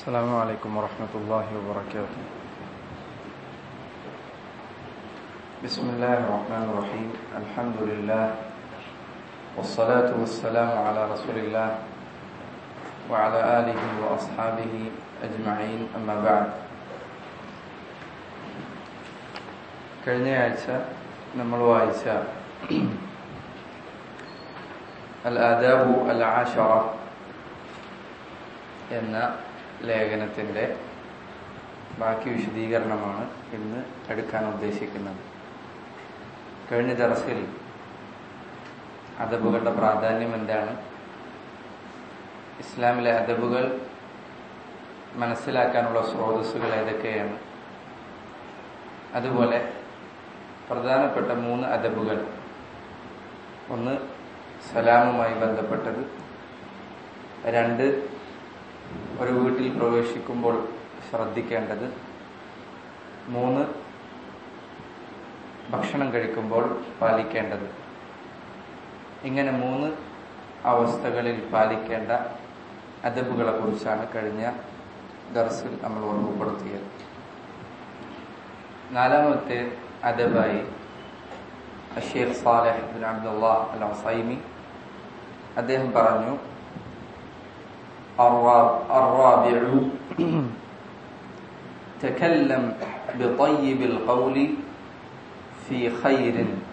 السلام عليكم ورحمة الله وبركاته بسم الله الرحمن الرحيم الحمد لله والصلاة والسلام على رسول الله وعلى آله وأصحابه أجمعين أما بعد കഴിഞ്ഞയാഴ്ച നമ്മൾ വായിച്ച അൽ ആദാബു അൽ ആഷറ എന്ന ലേഖനത്തിന്റെ ബാക്കി വിശദീകരണമാണ് ഇന്ന് എടുക്കാൻ ഉദ്ദേശിക്കുന്നത് കഴിഞ്ഞ ദർസിൽ അദബുകളുടെ പ്രാധാന്യം എന്താണ് ഇസ്ലാമിലെ അദബുകൾ മനസ്സിലാക്കാനുള്ള സ്രോതസ്സുകൾ ഏതൊക്കെയാണ് അതുപോലെ പ്രധാനപ്പെട്ട മൂന്ന് അദബുകൾ ഒന്ന് സലാമുമായി ബന്ധപ്പെട്ടത് രണ്ട് ഒരു വീട്ടിൽ പ്രവേശിക്കുമ്പോൾ ശ്രദ്ധിക്കേണ്ടത് മൂന്ന് ഭക്ഷണം കഴിക്കുമ്പോൾ പാലിക്കേണ്ടത് ഇങ്ങനെ മൂന്ന് അവസ്ഥകളിൽ പാലിക്കേണ്ട അദബുകളെ കുറിച്ചാണ് കഴിഞ്ഞ ദർസിൽ നമ്മൾ ഓർമ്മപ്പെടുത്തിയത് നാലാമത്തെ അദബായി Sheikh Saleh bin Abdullah al Usaimi അദ്ദേഹം പറഞ്ഞു الرابع تكلم بطيب القول في خير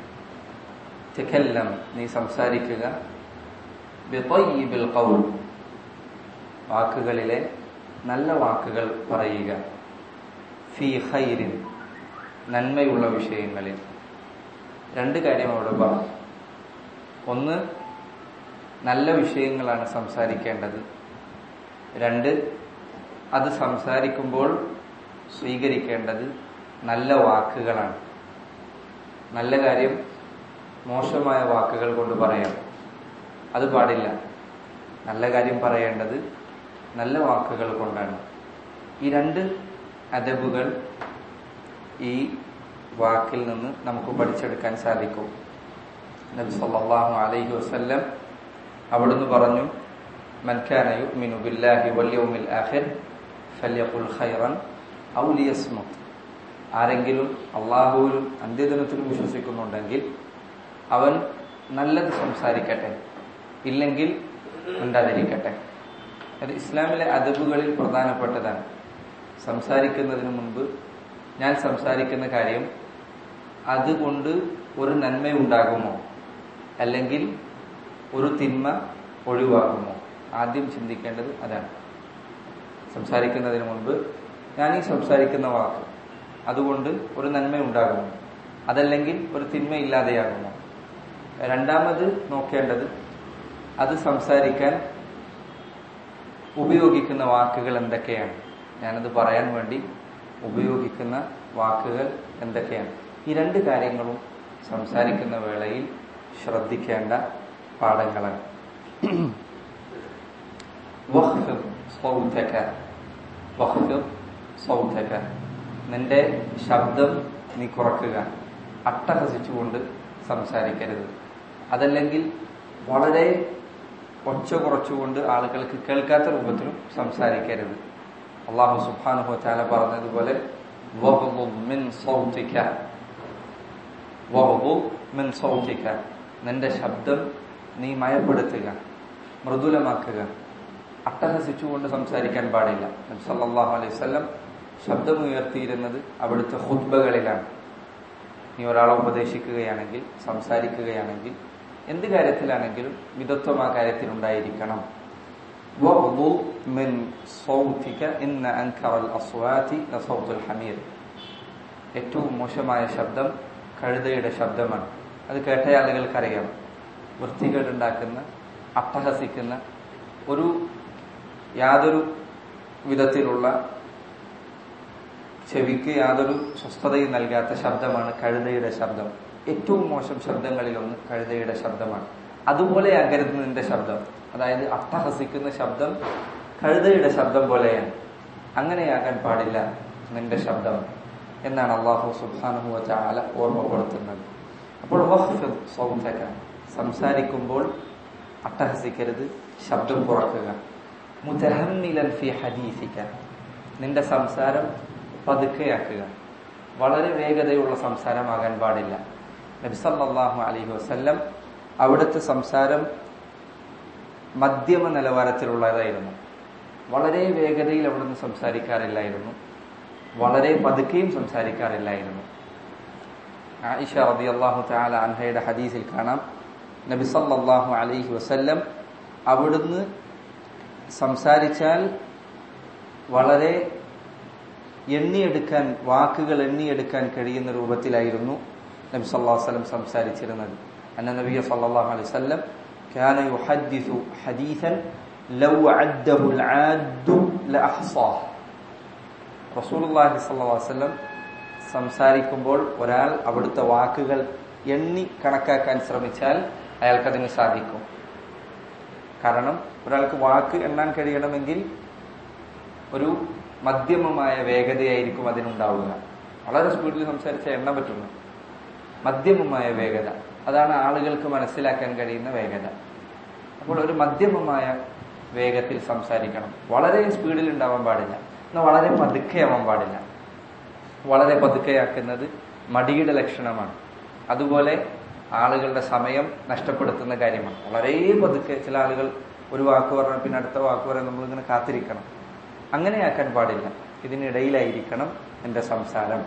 تكلم നീ സംസാരിക്കുക بطيب القول വാക്കുകളിലെ നല്ല വാക്കുകൾ പറയുക ഫി ഖൈരിൻ നന്മയുള്ള വിഷയങ്ങളിൽ രണ്ട് കാര്യം അവിടെ പറഞ്ഞു ഒന്ന് നല്ല വിഷയങ്ങളാണ് സംസാരിക്കേണ്ടത് രണ്ട് അത് സംസാരിക്കുമ്പോൾ സ്വീകരിക്കേണ്ടത് നല്ല വാക്കുകളാണ് നല്ല കാര്യം മോശമായ വാക്കുകൾ കൊണ്ട് പറയാം അത് പാടില്ല നല്ല കാര്യം പറയേണ്ടത് നല്ല വാക്കുകൾ കൊണ്ടാണ് ഈ രണ്ട് അദബുകൾ ഈ വാക്കിൽ നിന്ന് നമുക്ക് പഠിച്ചെടുക്കാൻ സാധിക്കും നബി സല്ലല്ലാഹു അലൈഹി വസല്ലം അവിടുന്ന് പറഞ്ഞു من كان يؤمن بالله واليوم الآخر فليقل خيرا أو ليصمت ആരെങ്കിലും അള്ളാഹുവിലും അന്ത്യദിനത്തിലും വിശ്വസിക്കുന്നുണ്ടെങ്കിൽ അവൻ നല്ലത് സംസാരിക്കട്ടെ ഇല്ലെങ്കിൽ ഉണ്ടാതിരിക്കട്ടെ അത് ഇസ്ലാമിലെ അദബുകളിൽ പ്രധാനപ്പെട്ടതാണ് സംസാരിക്കുന്നതിന് മുൻപ് ഞാൻ സംസാരിക്കുന്ന കാര്യം അതുകൊണ്ട് ഒരു നന്മ ഉണ്ടാകുമോ അല്ലെങ്കിൽ ഒരു തിന്മ ഒഴിവാകുമോ ആദ്യം ചിന്തിക്കേണ്ടത് അതാണ് സംസാരിക്കുന്നതിന് മുൻപ് ഞാൻ ഈ സംസാരിക്കുന്ന വാക്ക് അതുകൊണ്ട് ഒരു നന്മ ഉണ്ടാകുമോ അതല്ലെങ്കിൽ ഒരു തിന്മ ഇല്ലാതെയാകുമോ രണ്ടാമത് നോക്കേണ്ടത് അത് സംസാരിക്കാൻ ഉപയോഗിക്കുന്ന വാക്കുകൾ എന്തൊക്കെയാണ് ഞാനത് പറയാൻ വേണ്ടി ഉപയോഗിക്കുന്ന വാക്കുകൾ എന്തൊക്കെയാണ് ഈ രണ്ട് കാര്യങ്ങളും സംസാരിക്കുന്ന വേളയിൽ ശ്രദ്ധിക്കേണ്ട പാഠങ്ങളാണ് വഖ്ഫിദ് സൗതക വഖ്ഫിദ് സൗതക നിന്റെ ശബ്ദം നീ കുറക്കുക അട്ടഹസിച്ചുകൊണ്ട് സംസാരിക്കരുത് അതല്ലെങ്കിൽ വളരെ ഒച്ച കുറച്ചുകൊണ്ട് ആളുകൾക്ക് കേൾക്കാത്ത രൂപത്തിലും സംസാരിക്കരുത് അള്ളാഹു സുബ്ഹാനഹു തആല പറഞ്ഞതുപോലെ മിൻ സൗതിക മിൻ സൗതിക നിന്റെ ശബ്ദം നീ മയപ്പെടുത്തുക മൃദുലമാക്കുക അട്ടഹസിച്ചുകൊണ്ട് സംസാരിക്കാൻ പാടില്ല സല്ലല്ലാഹു അലൈഹി വസല്ലം ശബ്ദമുയർത്തിയിരുന്നത് അവിടുത്തെ ഹുദ്ബകളിലാണ് നീ ഒരാളെ ഉപദേശിക്കുകയാണെങ്കിൽ സംസാരിക്കുകയാണെങ്കിൽ എന്ത് കാര്യത്തിലാണെങ്കിലും മിതത്വം ആ കാര്യത്തിൽ ഉണ്ടായിരിക്കണം ഏറ്റവും മോശമായ ശബ്ദം കഴുതയുടെ ശബ്ദമാണ് അത് കേട്ട ആളുകൾക്കറിയാം വൃത്തികേടുണ്ടാക്കുന്ന അട്ടഹസിക്കുന്ന ഒരു യാതൊരു വിധത്തിലുള്ള ചെവിക്ക് യാതൊരു സ്വസ്ഥതയും നൽകാത്ത ശബ്ദമാണ് കഴുതയുടെ ശബ്ദം ഏറ്റവും മോശം ശബ്ദങ്ങളിലൊന്ന് കഴുതയുടെ ശബ്ദമാണ് അതുപോലെ ആകരുത് നിന്റെ ശബ്ദം അതായത് അട്ടഹസിക്കുന്ന ശബ്ദം കഴുതയുടെ ശബ്ദം പോലെയാണ് അങ്ങനെയാകാൻ പാടില്ല നിന്റെ ശബ്ദം എന്നാണ് അള്ളാഹു സുബാനുഹുവ ചാല ഓർമ്മപ്പെടുത്തുന്നത് അപ്പോൾ സംസാരിക്കുമ്പോൾ അട്ടഹസിക്കരുത് ശബ്ദം കുറക്കുക മുതഹമ്മിലൻ ഫി ഹദീസിക നിന്റെ സംസാരം പതുക്കെയാക്കുക വളരെ വേഗതയുള്ള സംസാരമാകാൻ പാടില്ല നബി സല്ലല്ലാഹു അലൈഹി വസല്ലം അവിടുത്തെ സംസാരം മധ്യമ നിലവാരത്തിലുള്ളതായിരുന്നു വളരെ വേഗതയിൽ അവിടുന്ന് സംസാരിക്കാറില്ലായിരുന്നു വളരെ പതുക്കെയും സംസാരിക്കാറില്ലായിരുന്നു ആയിഷ റളിയല്ലാഹു തആല അൻഹയുടെ ഹദീസിൽ കാണാം നബി സല്ലല്ലാഹു അലൈഹി വസല്ലം അവിടുന്ന് സംസാരിച്ചാൽ വളരെ എണ്ണിയെടുക്കാൻ വാക്കുകൾ എണ്ണിയെടുക്കാൻ കഴിയുന്ന രൂപത്തിലായിരുന്നു നബി സല്ലല്ലാഹു അലൈഹി വസല്ലം സംസാരിച്ചിരുന്നത് അന്ന നബിയ സല്ലല്ലാഹു അലൈഹി വസല്ലം كان يحدث حديثا لو عده العاد لأحصاه റസൂലുള്ളാഹി സ്വല്ലല്ലാഹു അലൈഹി വസല്ലം സംസാരിക്കുമ്പോൾ ഒരാൾ അവിടുത്തെ വാക്കുകൾ എണ്ണി കണക്കാക്കാൻ ശ്രമിച്ചാൽ അയാൾക്കതിന് സാധിക്കും കാരണം ഒരാൾക്ക് വാക്ക് എണ്ണാൻ കഴിയണമെങ്കിൽ ഒരു മധ്യമമായ വേഗതയായിരിക്കും അതിനുണ്ടാവുക വളരെ സ്പീഡിൽ സംസാരിച്ച എണ്ണ പറ്റുന്നു മധ്യമമായ വേഗത അതാണ് ആളുകൾക്ക് മനസ്സിലാക്കാൻ കഴിയുന്ന വേഗത അപ്പോൾ ഒരു മധ്യമമായ വേഗത്തിൽ സംസാരിക്കണം വളരെ സ്പീഡിൽ ഉണ്ടാവാൻ പാടില്ല എന്നാൽ വളരെ പതുക്കെയാവാൻ പാടില്ല വളരെ പതുക്കെയാക്കുന്നത് മടിയുടെ ലക്ഷണമാണ് അതുപോലെ ആളുകളുടെ സമയം നഷ്ടപ്പെടുത്തുന്ന കാര്യമാണ് വളരെ പതുക്കെ ചില ആളുകൾ ഒരു വാക്ക് പറഞ്ഞാൽ പിന്നെ അടുത്ത വാക്ക് പറയാൻ നമ്മളിങ്ങനെ കാത്തിരിക്കണം അങ്ങനെയാക്കാൻ പാടില്ല ഇതിനിടയിലായിരിക്കണം എന്റെ സംസാരം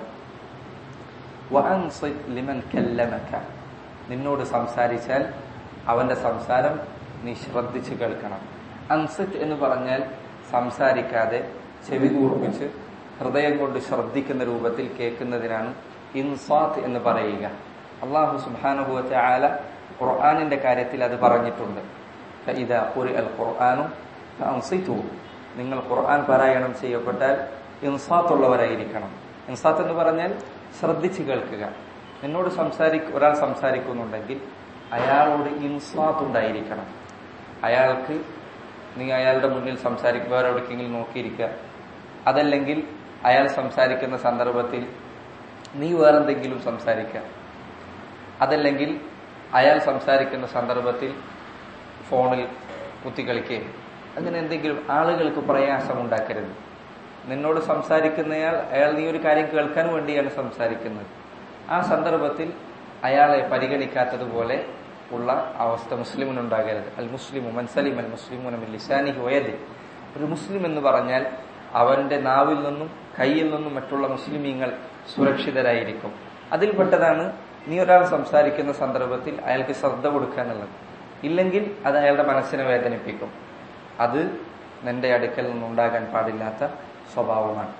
വഅൻസിത് ലിമൻ കല്ലമക നിന്നോട് സംസാരിച്ചാൽ അവന്റെ സംസാരം നീ ശ്രദ്ധിച്ച് കേൾക്കണം അൻസിത്ത് എന്ന് പറഞ്ഞാൽ സംസാരിക്കാതെ ചെവി കൂർപ്പിച്ച് ഹൃദയം കൊണ്ട് ശ്രദ്ധിക്കുന്ന രൂപത്തിൽ കേൾക്കുന്നതിനാണ് ഇൻസാത്ത് എന്ന് പറയുക അള്ളാഹു സുബാനുഭവത്തെ ആല ഖുർആാനിന്റെ കാര്യത്തിൽ അത് പറഞ്ഞിട്ടുണ്ട് ഇതാ ഒരു അൽ ഖുർആാനും നിങ്ങൾ ഖുർആൻ പാരായണം ചെയ്യപ്പെട്ടാൽ ഇൻസാത്തുള്ളവരായിരിക്കണം ഇൻസാത്ത് എന്ന് പറഞ്ഞാൽ ശ്രദ്ധിച്ച് കേൾക്കുക നിന്നോട് സംസാരി ഒരാൾ സംസാരിക്കുന്നുണ്ടെങ്കിൽ അയാളോട് ഇൻസാത്ത് ഉണ്ടായിരിക്കണം അയാൾക്ക് നീ അയാളുടെ മുന്നിൽ സംസാരിക്കുക വേറെ എവിടേക്കെങ്കിലും നോക്കിയിരിക്കുക അതല്ലെങ്കിൽ അയാൾ സംസാരിക്കുന്ന സന്ദർഭത്തിൽ നീ വേറെന്തെങ്കിലും സംസാരിക്കുക അതല്ലെങ്കിൽ അയാൾ സംസാരിക്കുന്ന സന്ദർഭത്തിൽ ഫോണിൽ കുത്തിക്കളിക്കുകയും അങ്ങനെ എന്തെങ്കിലും ആളുകൾക്ക് പ്രയാസം ഉണ്ടാക്കരുത് നിന്നോട് സംസാരിക്കുന്നയാൾ അയാൾ നീ ഒരു കാര്യം കേൾക്കാൻ വേണ്ടിയാണ് സംസാരിക്കുന്നത് ആ സന്ദർഭത്തിൽ അയാളെ പരിഗണിക്കാത്തതുപോലെ ഉള്ള അവസ്ഥ മുസ്ലിമിനുണ്ടാകരുത് അൽ മുസ്ലിമു മൻസലിം അൽ മുസ്ലിമു ലിസാനി വയദ് ഒരു മുസ്ലിം എന്ന് പറഞ്ഞാൽ അവന്റെ നാവിൽ നിന്നും കയ്യിൽ നിന്നും മറ്റുള്ള മുസ്ലിമീങ്ങൾ സുരക്ഷിതരായിരിക്കും അതിൽപ്പെട്ടതാണ് നീ ഒരാൾ സംസാരിക്കുന്ന സന്ദർഭത്തിൽ അയാൾക്ക് ശ്രദ്ധ കൊടുക്കുക എന്നുള്ളത് ഇല്ലെങ്കിൽ അത് അയാളുടെ മനസ്സിനെ വേദനിപ്പിക്കും അത് നിന്റെ അടുക്കൽ നിന്നുണ്ടാകാൻ പാടില്ലാത്ത സ്വഭാവമാണ്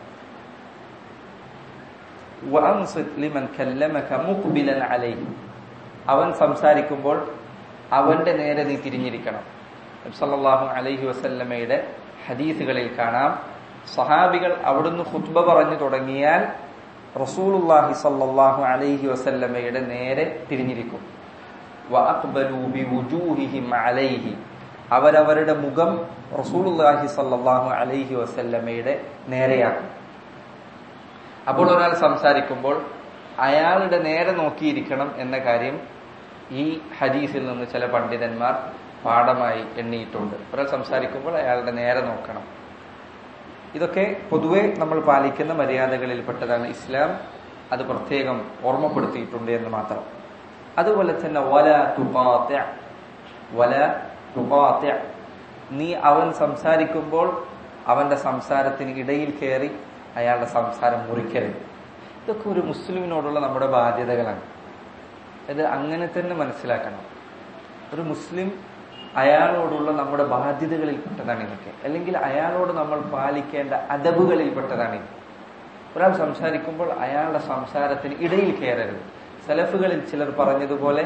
അവൻ സംസാരിക്കുമ്പോൾ അവന്റെ നേരെ നീ തിരിഞ്ഞിരിക്കണം സല്ലല്ലാഹു അലൈഹി വസല്ലമയുടെ ഹദീസുകളിൽ കാണാം സഹാബികൾ അവിടുന്ന് ഖുത്ബ പറഞ്ഞു തുടങ്ങിയാൽ റസൂലുള്ളാഹി സല്ലല്ലാഹു അലൈഹി വസല്ലമയുടെ നേരെ തിരിഞ്ഞിരിക്കും വഅഖ്ബലൂ ബിവുജൂഹിഹിം അലൈഹി അവരവരുടെ മുഖം റസൂലുള്ളാഹി സല്ലല്ലാഹു അലൈഹി വസല്ലമയുടെ നേരെയാക്കും അപ്പോൾ ഒരാൾ സംസാരിക്കുമ്പോൾ അയാളുടെ നേരെ നോക്കിയിരിക്കണം എന്ന കാര്യം ഈ ഹദീസിൽ നിന്ന് ചില പണ്ഡിതന്മാർ പാഠമായി എണ്ണിയിട്ടുണ്ട് ഒരാൾ സംസാരിക്കുമ്പോൾ അയാളുടെ നേരെ നോക്കണം ഇതൊക്കെ പൊതുവെ നമ്മൾ പാലിക്കുന്ന മര്യാദകളിൽപ്പെട്ടതാണ് ഇസ്ലാം അത് പ്രത്യേകം ഓർമ്മപ്പെടുത്തിയിട്ടുണ്ട് എന്ന് മാത്രം അതുപോലെ തന്നെ വല തുപാത്യ വല തുപാത്യ നീ അവൻ സംസാരിക്കുമ്പോൾ അവന്റെ സംസാരത്തിന് ഇടയിൽ കയറി അയാളുടെ സംസാരം മുറിക്കരുത് ഇതൊക്കെ ഒരു മുസ്ലിമിനോടുള്ള നമ്മുടെ ബാധ്യതകളാണ് ഇത് അങ്ങനെ തന്നെ മനസ്സിലാക്കണം ഒരു മുസ്ലിം അയാളോടുള്ള നമ്മുടെ ബാധ്യതകളിൽപ്പെട്ടതാണ് ഇതൊക്കെ അല്ലെങ്കിൽ അയാളോട് നമ്മൾ പാലിക്കേണ്ട അദബുകളിൽപ്പെട്ടതാണ് ഇത് ഒരാൾ സംസാരിക്കുമ്പോൾ അയാളുടെ സംസാരത്തിന് ഇടയിൽ കയറരുത് സലഫുകളിൽ ചിലർ പറഞ്ഞതുപോലെ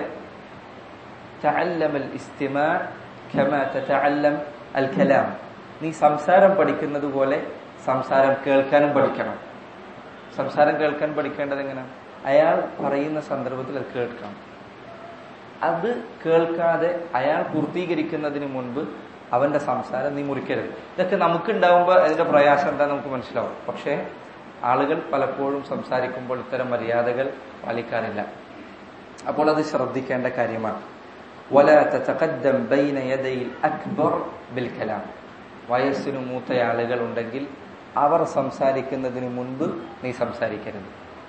അൽ കലാം നീ സംസാരം പഠിക്കുന്നത് പോലെ സംസാരം കേൾക്കാനും പഠിക്കണം സംസാരം കേൾക്കാൻ പഠിക്കേണ്ടത് എങ്ങനെ അയാൾ പറയുന്ന സന്ദർഭത്തിൽ അത് കേൾക്കണം അത് കേൾക്കാതെ അയാൾ പൂർത്തീകരിക്കുന്നതിന് മുൻപ് അവന്റെ സംസാരം നീ മുറിക്കരുത് ഇതൊക്കെ നമുക്ക് ഉണ്ടാവുമ്പോൾ അതിന്റെ പ്രയാസം എന്താ നമുക്ക് മനസ്സിലാവും പക്ഷേ ആളുകൾ പലപ്പോഴും സംസാരിക്കുമ്പോൾ ഇത്തരം മര്യാദകൾ പാലിക്കാറില്ല അപ്പോൾ അത് ശ്രദ്ധിക്കേണ്ട കാര്യമാണ് ولا تتقدم بين يدي الأكبر بالكلام വയസ്സിന് മൂത്ത ആളുകൾ ഉണ്ടെങ്കിൽ അവർ സംസാരിക്കുന്നതിന് മുൻപ് നീ സംസാരിക്കരുത്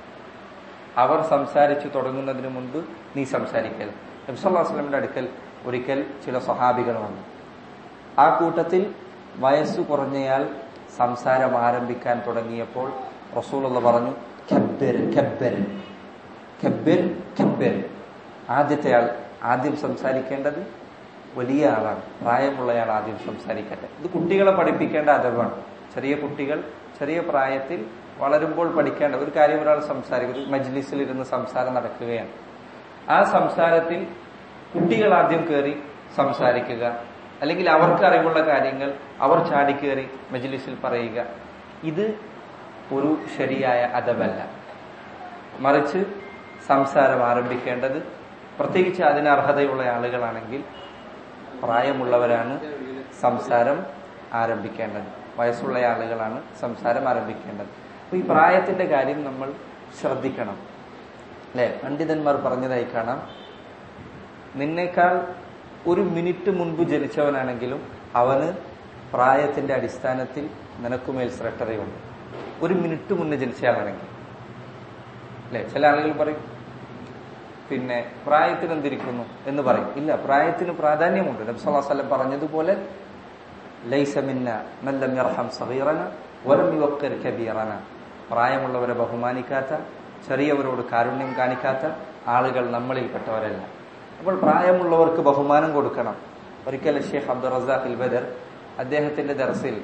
അവർ സംസാരിച്ചു തുടങ്ങുന്നതിന് മുൻപ് നീ സംസാരിക്കരുത് നബ്സല്ലാസ്ലമിന്റെ അടുക്കൽ ഒരിക്കൽ ചില സ്വഹാബികൾ വന്നു ആ കൂട്ടത്തിൽ വയസ്സു കുറഞ്ഞയാൾ സംസാരം ആരംഭിക്കാൻ തുടങ്ങിയപ്പോൾ റസൂലുള്ള പറഞ്ഞു ഖബ്ബിർ ഖബ്ബിർ ഖബ്ബിർ ഖബ്ബിർ ആദ്യത്തെ ആൾ ആദ്യം സംസാരിക്കേണ്ടത് വലിയ ആളാണ് പ്രായമുള്ളയാൾ ആദ്യം സംസാരിക്കട്ടെ ഇത് കുട്ടികളെ പഠിപ്പിക്കേണ്ട അതവാണ് ചെറിയ കുട്ടികൾ ചെറിയ പ്രായത്തിൽ വളരുമ്പോൾ പഠിക്കേണ്ട ഒരു കാര്യം ഒരാൾ സംസാരിക്കുന്നത് മജ്ലിസിൽ ഇരുന്ന് സംസാരം നടക്കുകയാണ് ആ സംസാരത്തിൽ കുട്ടികൾ ആദ്യം കയറി സംസാരിക്കുക അല്ലെങ്കിൽ അവർക്ക് അറിവുള്ള കാര്യങ്ങൾ അവർ ചാടിക്കേറി മജ്ലിസിൽ പറയുക ഇത് ഒരു ശരിയായ അദബല്ല മറിച്ച് സംസാരം ആരംഭിക്കേണ്ടത് പ്രത്യേകിച്ച് അതിന് അർഹതയുള്ള ആളുകളാണെങ്കിൽ പ്രായമുള്ളവരാണ് സംസാരം ആരംഭിക്കേണ്ടത് വയസ്സുള്ള ആളുകളാണ് സംസാരം ആരംഭിക്കേണ്ടത് അപ്പൊ ഈ പ്രായത്തിന്റെ കാര്യം നമ്മൾ ശ്രദ്ധിക്കണം അല്ലെ പണ്ഡിതന്മാർ പറഞ്ഞതായി കാണാം നിന്നേക്കാൾ ഒരു മിനിറ്റ് മുൻപ് ജനിച്ചവനാണെങ്കിലും അവന് പ്രായത്തിന്റെ അടിസ്ഥാനത്തിൽ നിനക്കുമേൽ ശ്രദ്ധതയുണ്ട് ഒരു മിനിറ്റ് മുന്നേ ജനിച്ചയാളാണെങ്കിൽ അല്ലെ ചില ആളുകൾ പറയും പിന്നെ പ്രായത്തിന് എന്തിരിക്കുന്നു എന്ന് പറയും ഇല്ല പ്രായത്തിന് പ്രാധാന്യമുണ്ട് നബ്സല്ലാസ്ലം പറഞ്ഞതുപോലെ ലൈസമിന്ന മല്ലം യർഹം സഹീറന വലം യുവക്കർ കബീറന പ്രായമുള്ളവരെ ബഹുമാനിക്കാത്ത ചെറിയവരോട് കാരുണ്യം കാണിക്കാത്ത ആളുകൾ നമ്മളിൽപ്പെട്ടവരല്ല അപ്പോൾ പ്രായമുള്ളവർക്ക് ബഹുമാനം കൊടുക്കണം ഒരിക്കൽ ഷെയ്ഖ് അബ്ദുൾ റസാഖ് ഇൽ ബദർ അദ്ദേഹത്തിന്റെ ദർസിൽ